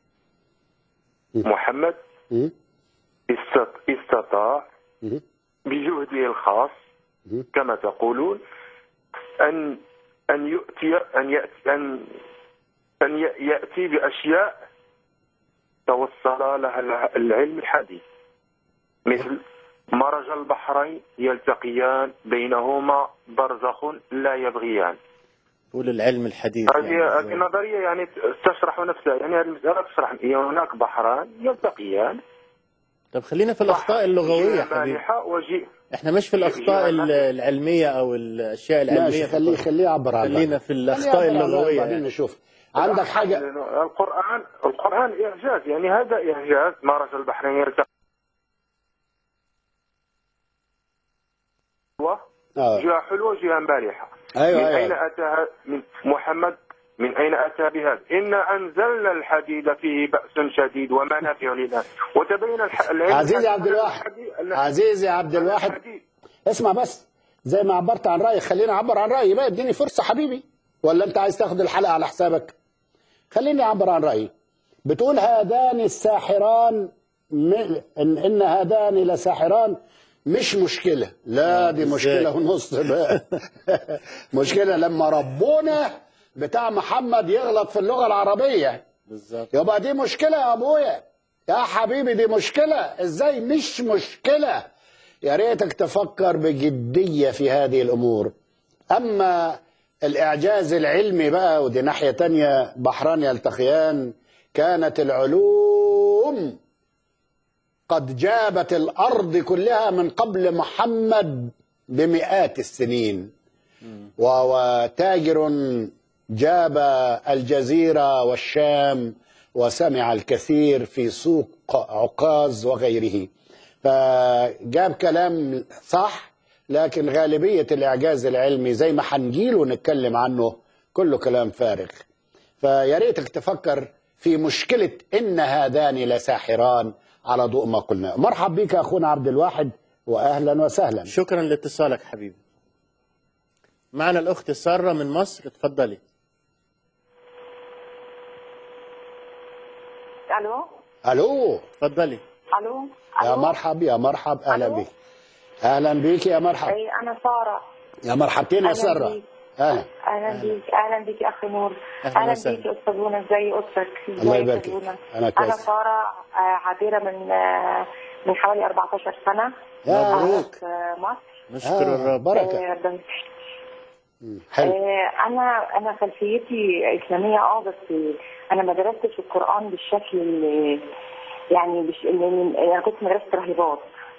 محمد م? استط- استطاع م? بجهده الخاص م? كما تقولون أن أن يؤتي أن يأتي أن أن ي- يأتي بأشياء توصل لها الع- العلم الحديث مثل مرج البحرين يلتقيان بينهما برزخ لا يبغيان قول العلم الحديث هذه يعني. هذه نظرية يعني تشرح نفسها يعني هذه المسألة تشرح أن هناك بحران يلتقيان طب خلينا في الاخطاء اللغويه جهة حبيبي مالحة وجهة احنا مش في الاخطاء ال- العلميه او الاشياء العلميه ماشي خليه خليه يعبر عن خلينا ذلك. في خليه الاخطاء يعبر عن ذلك، اللغويه بعدين يعني. نشوف عندك حاجة لأنه القرآن القرآن إعجاز يعني هذا إعجاز مرج البحرين يلتقي آه. جهة حلوة جهة مالحة أيوة، من أيوة. أين أتى ه- من محمد من أين أتى بهذا؟ إنا أنزلنا الحديد فيه بأس شديد ومنافع للناس وتبين الح... العلم عزيزي أن عبد الواحد الحديد- عزيزي عبد الواحد الحديد اسمع بس زي ما عبرت عن رأيك خليني أعبر عن رأيي بقى اديني فرصة حبيبي ولا أنت عايز تاخد الحلقة على حسابك خليني أعبر عن رأيي بتقول هذان الساحران م... إن, إن هذان لساحران مش مشكلة لا دي إزاي؟ مشكلة ونص بقى مشكلة لما ربنا بتاع محمد يغلط في اللغة العربية بالظبط يبقى دي مشكلة يا أبويا يا حبيبي دي مشكلة إزاي مش مشكلة يا ريتك تفكر بجدية في هذه الأمور أما الإعجاز العلمي بقى ودي ناحية تانية بحران يلتقيان كانت العلوم قد جابت الأرض كلها من قبل محمد بمئات السنين وهو تاجر جاب الجزيرة والشام وسمع الكثير في سوق عكاظ وغيره فجاب كلام صح لكن غالبية الإعجاز العلمي زي ما حنجيله نتكلم عنه كله كلام فارغ فيا ريتك تفكر في مشكلة إن هذان لساحران على ضوء ما قلنا مرحب بك أخونا عبد الواحد وأهلا وسهلا شكرا لاتصالك حبيبي معنا الأخت سارة من مصر اتفضلي الو ألو اتفضلي الو يا الو مرحب يا مرحب أهلا ألو. بك أهلا بك يا مرحب اي انا ساره يا مرحبتين يا أهلا سارة بيك. أهلا اهلا بيك اهلا بيك يا اخي نور أهلا اهلا وسهلا. بيك يا استاذ منى ازي اسرك الله ازيك يا يبارك أستاذ فيك. منى؟ أنا انا كويس. ساره آه، عبيره من آه، من حوالي 14 سنه يا مبروك في مصر نشكر آه، الرب بركة. آه، بس حلو آه، انا انا خلفيتي اسلاميه اه بس انا ما درستش القران بالشكل اللي يعني بش... اللي- انا كنت مدرسه راهبات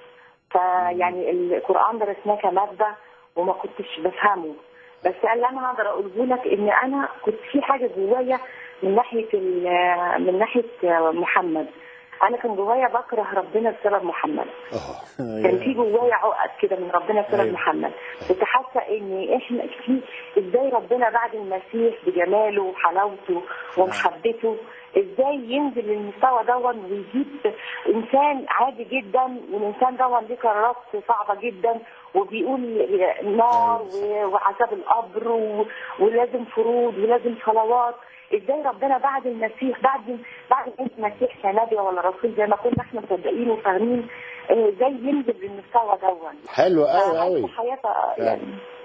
فيعني القران درسناه كماده وما كنتش بفهمه بس اللي انا هقدر اقوله لك ان انا كنت في حاجه جوايا من ناحيه ال- من ناحيه محمد انا كان جوايا بكره ربنا بسبب محمد كان في جوايا عقد كده من ربنا بسبب أيوة. محمد كنت حاسه ان احنا في ازاي ربنا بعد المسيح بجماله وحلاوته ومحبته ازاي ينزل للمستوى دون ويجيب انسان عادي جدا والانسان دون ليه قرارات صعبه جدا وبيقول نار و- وعذاب القبر و- ولازم فروض ولازم صلوات ازاي ربنا بعد المسيح بعد بعد ما انت مسيح كنبي ولا رسول زي ما كنا احنا مصدقين وفاهمين آه، ازاي ينزل للمستوى دون حلو قوي عشت قوي حياة يعني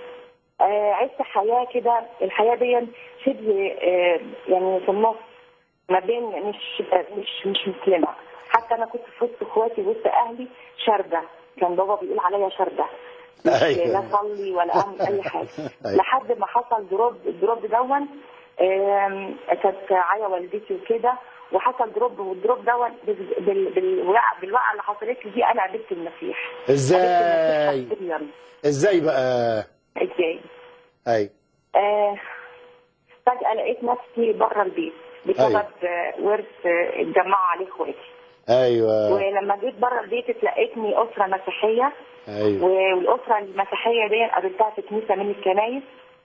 آه، عشت حياة كده الحياة دي شبه آه، يعني في النص ما بين مش مش مش مسلمة حتى أنا كنت في وسط إخواتي وسط أهلي شاردة كان بابا بيقول عليا شاردة مش أيوة. لا أصلي ولا أعمل أي حاجة أيوة. لحد ما حصل دروب الدروب دون آم، كانت عيا والدتي وكده وحصل دروب والدروب دون بال- بال- بالوقعة بالوقعة اللي حصلت لي دي أنا قابلت المسيح ازاي شخصياً. ازاي بقى ازاي اي آه فجأة لقيت نفسي بره البيت بسبب أيوة. آه، ورث آه، اتجمعوا عليه اخواتي ايوه ولما جيت بره البيت اتلقيتني اسره مسيحيه ايوه والاسره المسيحيه دي قابلتها في كنيسه من الكنايس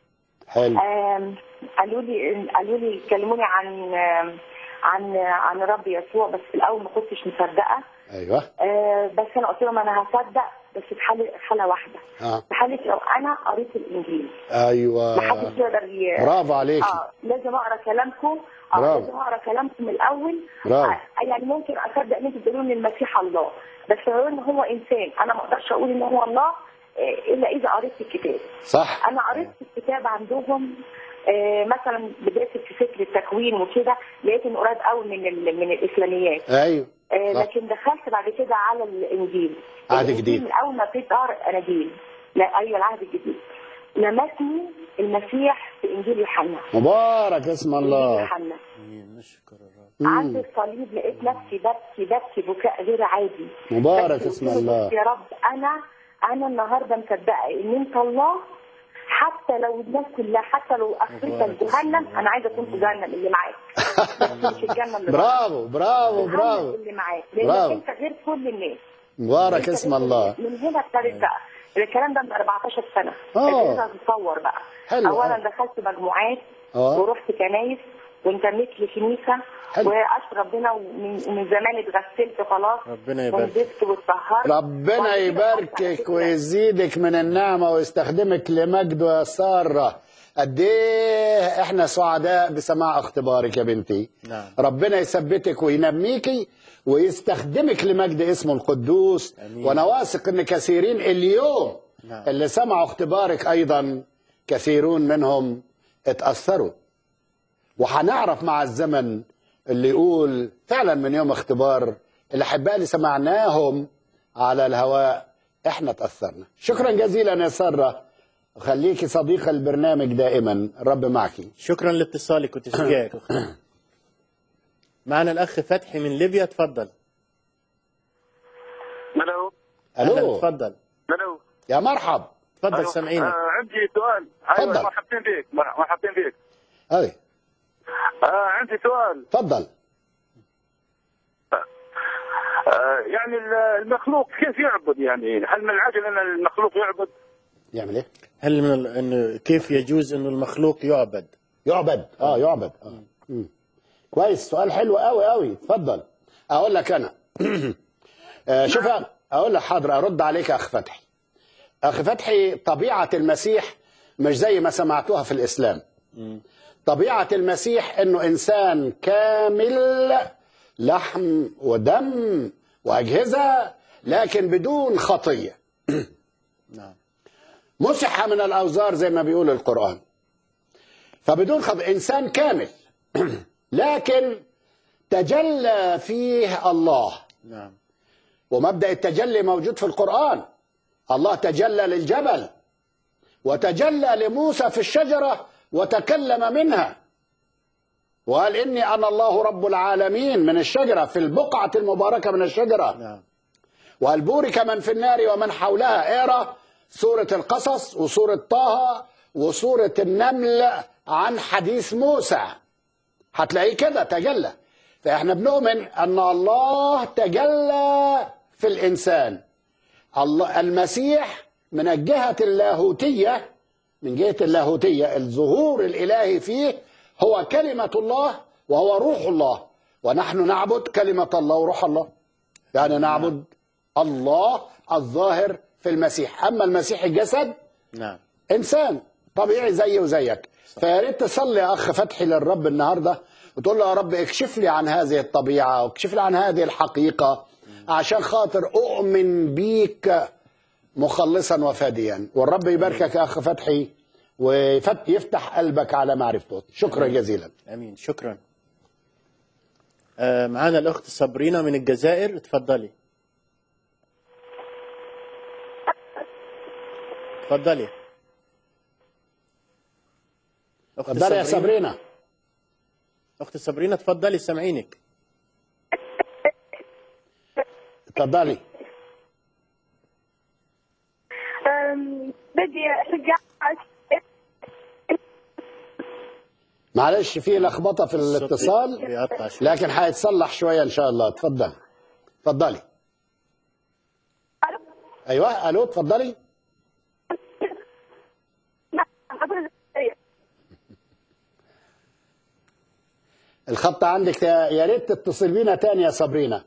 حلو آم، قالوا لي قالوا لي كلموني عن آم، عن عن الرب يسوع بس في الاول ما كنتش مصدقه ايوه آه، بس انا قلت لهم انا هصدق بس في حاله حاله واحده اه في حاله لو انا قريت الانجيل ايوه محدش يقدر ي... برافو عليكي. اه لازم اقرا كلامكم اه برافو. لازم اقرا كلامكم الاول برافو. آه يعني ممكن اصدق ان انتوا بتقولوا ان المسيح الله بس لو ان هو انسان انا ما اقدرش اقول ان هو الله آه، الا اذا قريت في الكتاب صح انا قريت في الكتاب عندهم آه مثلا بدايه في فكر التكوين وكده لقيت انه قريب قوي من ال... من الاسلاميات ايوه آه صح. لكن دخلت بعد كده على الانجيل عهد الإنجيل جديد. من اول ما ابتديت اقرا اناجيل لا ايوه العهد الجديد لمسني المسيح في انجيل يوحنا مبارك اسم انجيل الله يوحنا نشكر الرب عند الصليب لقيت نفسي ببكي ببكي بكاء غير عادي مبارك بس اسم قلت له الله. بس يا رب انا انا النهارده مصدقه ان انت الله حتى لو الناس كلها حتى لو اخرتك مبارك جهنم انا عايزه اكون في جهنم اللي معاك بس مش الجنه اللي برافو برافو جهنم برافو اللي معاك لان برافو. انت غير كل الناس مبارك انت اسم غير كل الله الناس. من هنا ابتدت بقى الكلام ده من 14 سنه آه. ابتديت اتصور بقى حلو اولا أوي. دخلت مجموعات آه. ورحت كنايس وانتميت لكنيسه حلو. واشكر ربنا ومن من زمان اتغسلت خلاص ربنا يبارك ونزلت واتطهرت ربنا يباركك ويزيدك من النعمة ويستخدمك لمجده يا سارة قد ايه احنا سعداء بسماع اختبارك يا بنتي نعم ربنا يثبتك وينميكي ويستخدمك لمجد اسمه القدوس أمين. وانا واثق ان كثيرين اليوم نعم. اللي سمعوا اختبارك ايضا كثيرون منهم اتأثروا وهنعرف مع الزمن اللي يقول فعلا من يوم اختبار الأحباء اللي سمعناهم على الهواء احنا تاثرنا شكرا جزيلا يا ساره خليكي صديقه البرنامج دائما الرب معك شكرا لاتصالك وتشجيعك أختي معنا الأخ فتحي من ليبيا تفضل الو أهلا الو تفضل الو يا مرحب تفضل أيوة. سامعينك آه عندي سؤال تفضل. ايوه مرحبتين فيك مر- مرحبتين فيك اي آه عندي سؤال تفضل آه يعني ال- المخلوق كيف يعبد يعني هل من العجل ان المخلوق يعبد يعمل ايه هل من ال... إنه كيف يجوز إنه المخلوق يعبد يعبد اه يعبد اه مم. كويس سؤال حلو قوي قوي اتفضل اقول لك انا آه، شوف أنا- اقول لك حاضر ارد عليك يا اخ فتحي اخ فتحي طبيعه المسيح مش زي ما سمعتوها في الاسلام طبيعه المسيح انه انسان كامل لحم ودم واجهزه لكن بدون خطيه نعم مسح من الاوزار زي ما بيقول القران فبدون خط... انسان كامل لكن تجلى فيه الله نعم ومبدا التجلي موجود في القران الله تجلى للجبل وتجلى لموسى في الشجره وتكلم منها وقال اني انا الله رب العالمين من الشجره في البقعه المباركه من الشجره نعم وقال بورك من في النار ومن حولها اقرا سورة القصص وسورة طه وسورة النمل عن حديث موسى هتلاقيه كده تجلى فاحنا بنؤمن ان الله تجلى في الانسان الله المسيح من الجهة اللاهوتية من جهة اللاهوتية الظهور الإلهي فيه هو كلمة الله وهو روح الله ونحن نعبد كلمة الله وروح الله يعني نعبد الله الظاهر في المسيح أما المسيح الجسد نعم إنسان طبيعي زي وزيك فيا ريت تصلي يا أخ فتحي للرب النهاردة وتقول له يا رب اكشف لي عن هذه الطبيعة واكشف لي عن هذه الحقيقة عشان خاطر أؤمن بيك مخلصا وفاديا والرب يباركك يا أخ فتحي ويفتح قلبك على معرفته شكرا جزيلا امين شكرا آه معنا الاخت صابرينا من الجزائر تفضلي تفضلي أخت تفضلي يا صابرينا اخت صابرينا تفضلي سامعينك تفضلي أم، بدي ارجع معلش في لخبطه في الاتصال بيقطع شوي. لكن هيتصلح شويه ان شاء الله اتفضل اتفضلي ايوه الو اتفضلي الخط عندك يا يا ريت تتصل بينا تاني يا صابرينا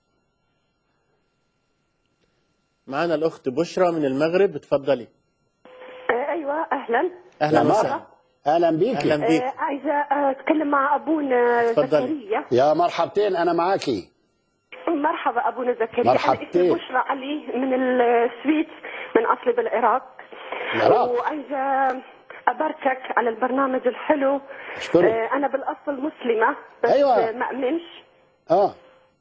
معنا الاخت بشرى من المغرب تفضلي ايوه اهلا اهلا يا وسهلا مرحبا اهلا بيك أهلا بيك. آه، عايزه آه، اتكلم مع ابونا اتفضلي. زكريا يا مرحبتين انا معاكي مرحبا ابونا زكريا مرحبتين. انا اسمي بشرى علي من السويد من اصلي بالعراق العراق. وعايزه اباركك على البرنامج الحلو أشكرك. آه، انا بالاصل مسلمه بس أيوة. آه، ما امنش اه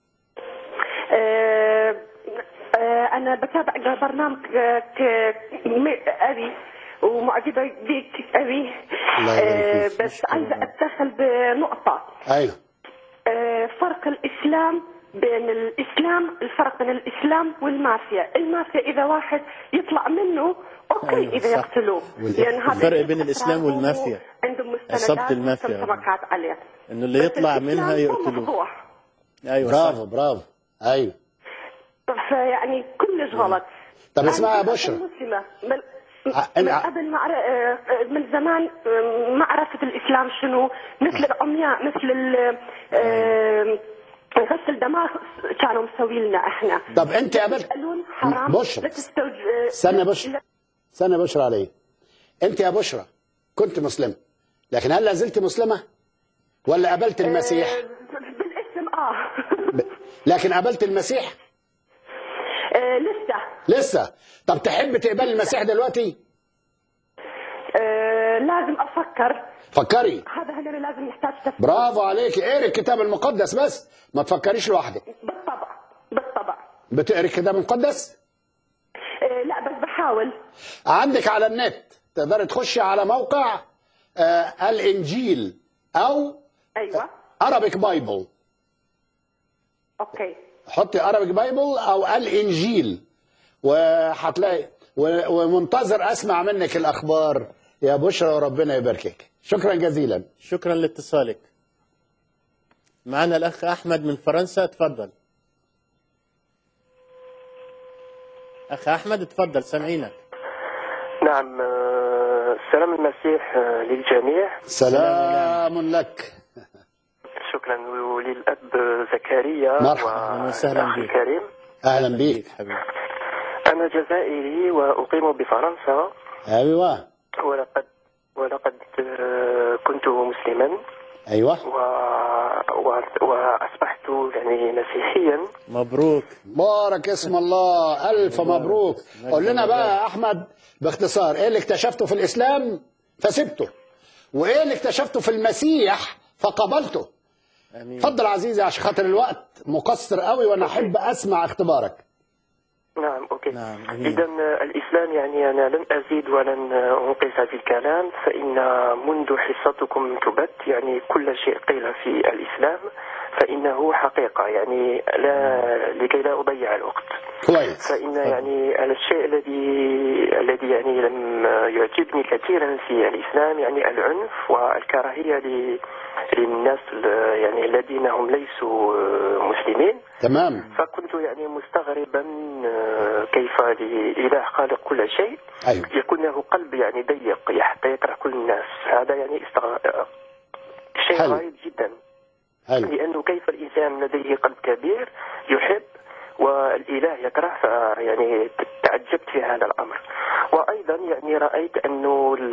آه، آه، انا بتابع برنامجك م- ابي ومعجبه بيك ابي الله يبارك آه، فيك. بس عايزه اتدخل بنقطه ايوه آه، فرق الاسلام بين الاسلام الفرق بين الاسلام والمافيا، المافيا اذا واحد يطلع منه اوكي أيوة، اذا صح. يقتلوه وال- لان هذا الفرق يجيب بين الإسلام أسرار والمافيا. عندهم عصابة مستندات المافيا. وسمكات عليه انه اللي يطلع منها يقتلوه يقتلوه ايوه برافو صح. برافو ايوه فيعني كلش غلط طب اسمعي يا أنا بشرى. مسلمة من, ع- من ع- قبل ما أعرف- آه، من زمان آه، ما عرفت الإسلام شنو مثل العمياء مثل ال- آه، غسل دماغ كانوا مسوي لنا احنا طب انت قابلت يسألون حرام بشرى. لا تستوج... آه، استنى يا لا- بشرى استنى يا بشرى علي انت يا بشرى كنت مسلمه لكن هل لا زلت مسلمه ولا قابلت المسيح آه، بالاسم اه لكن قابلت المسيح آه، لسه لسه طب تحب تقبل المسيح دلوقتي آه، لازم افكر فكري هذا هنا لازم يحتاج تفكير برافو عليك اقري الكتاب المقدس بس ما تفكريش لوحدك بالطبع بالطبع بتقري الكتاب المقدس آه، بحاول عندك على النت تقدر تخشي على موقع آه الانجيل او ايوه ارابيك بايبل اوكي حطي ارابيك بايبل او الانجيل وهتلاقي و- ومنتظر اسمع منك الاخبار يا بشرى وربنا يباركك شكرا جزيلا شكرا لاتصالك معنا الأخ أحمد من فرنسا تفضل أخ أحمد تفضل سامعينك نعم آه، سلام المسيح آه، للجميع سلام لك شكرا وللأب زكريا مرحبا. وسهلا والأخ بك. الكريم اهلا بيك حبيبي أنا جزائري وأقيم بفرنسا ايوه ولقد ولقد آه، كنت مسلما ايوه و... و... وأصبحت يعني مسيحيا مبروك بارك اسم الله الف مبروك قول لنا بقى يا احمد باختصار ايه اللي اكتشفته في الاسلام فسبته وايه اللي اكتشفته في المسيح فقبلته آمين اتفضل عزيزي عشان خاطر الوقت مقصر قوي وانا احب اسمع اختبارك نعم أوكي نعم آمين. إذا الإسلام يعني أنا لن أزيد ولن أنقص في الكلام فإن منذ حصتكم تبت يعني كل شيء قيل في الإسلام فإنه حقيقة يعني لا لكي لا أضيع الوقت كويس فإن يعني الشيء الذي الذي يعني لم يعجبني كثيرا في الإسلام يعني العنف والكراهية ل- للناس ال- يعني الذين هم ليسوا مسلمين تمام فكنت يعني مستغربا آه، كيف لإله خالق كل شيء ايوه يكون له قلب يعني ضيق حتى يكره كل الناس هذا يعني استغ... آه، شيء حلو. غريب جدا حلو لأنه كيف الإنسان لديه قلب كبير يحب والإله يكره فيعني تعجبت في هذا الأمر وأيضا يعني رأيت أنه ال-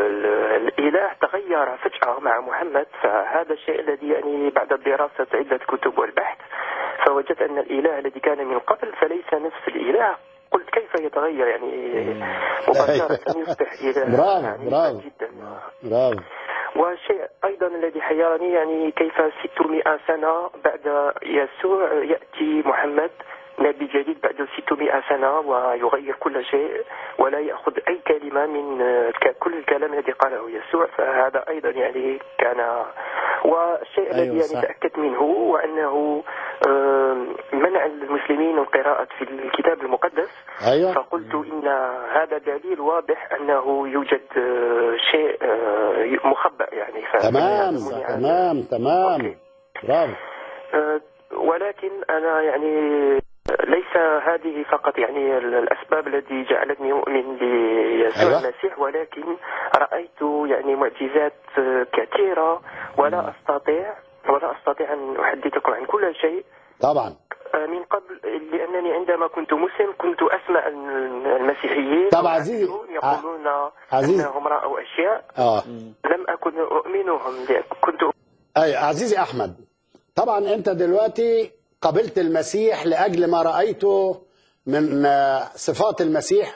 ال- الإله تغير فجأة مع محمد فهذا الشيء الذي يعني بعد دراسة عدة كتب والبحث فوجدت أن الإله الذي كان من قبل فليس نفس الإله قلت كيف يتغير يعني مباشرة يصبح إله برافو، يعني برافو. جدا برافو والشيء أيضا الذي حيرني يعني كيف 600 سنة بعد يسوع يأتي محمد نبي جديد بعد 600 سنة ويغير كل شيء ولا يأخذ أي كلمة من آه، ك- كل الكلام الذي قاله يسوع فهذا أيضا يعني كان والشيء أيوة الذي صح. يعني تأكدت منه وأنه آم، منع المسلمين من قراءة في الكتاب المقدس ايوه فقلت إن هذا دليل واضح أنه يوجد آه، شيء آه، مخبأ يعني ف- تمام يعلمني عن- تمام تمام أوكي. برافو آه، ولكن أنا يعني ليس هذه فقط يعني ال- الأسباب التي جعلتني أؤمن بيسوع أيوة. المسيح ولكن رأيت يعني معجزات آه، كثيرة ولا أستطيع ولا أستطيع أن أحدثكم عن كل شيء طبعا آه، من قبل لأنني عندما كنت مسلم كنت أسمع ال- المسيحيين طب عزيزي، يحدثون يقولون عزيزي. أنهم رأوا أشياء اه لم أكن أؤمنهم لأ- كنت أي عزيزي أحمد طبعا أنت دلوقتي قبلت المسيح لأجل ما رأيته من آه، صفات المسيح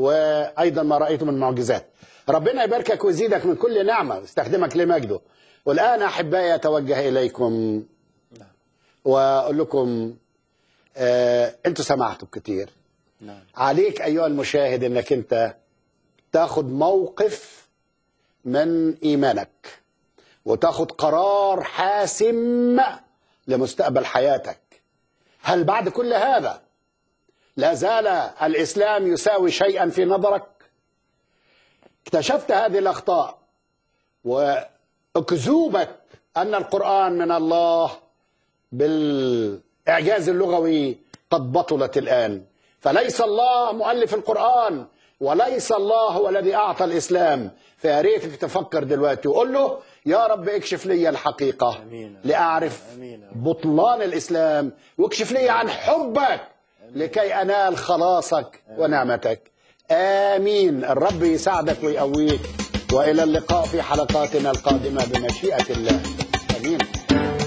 وأيضا ما رأيته من معجزات ربنا يباركك ويزيدك من كل نعمة ويستخدمك لمجده والآن أحبائي أتوجه إليكم وأقول لكم آه أنتوا سمعتوا كتير نعم عليك أيها المشاهد أنك أنت تاخد موقف من إيمانك وتاخد قرار حاسم لمستقبل حياتك هل بعد كل هذا لا زال الإسلام يساوي شيئا في نظرك اكتشفت هذه الأخطاء وأكذوبة أن القرآن من الله بالإعجاز اللغوي قد بطلت الآن فليس الله مؤلف القرآن وليس الله هو الذي أعطى الإسلام فيا ريتك تفكر دلوقتي وقول له يا رب اكشف لي الحقيقة لأعرف بطلان الإسلام واكشف لي عن حبك لكي أنال خلاصك ونعمتك آمين الرب يساعدك ويقويك وإلى اللقاء في حلقاتنا القادمة بمشيئة الله آمين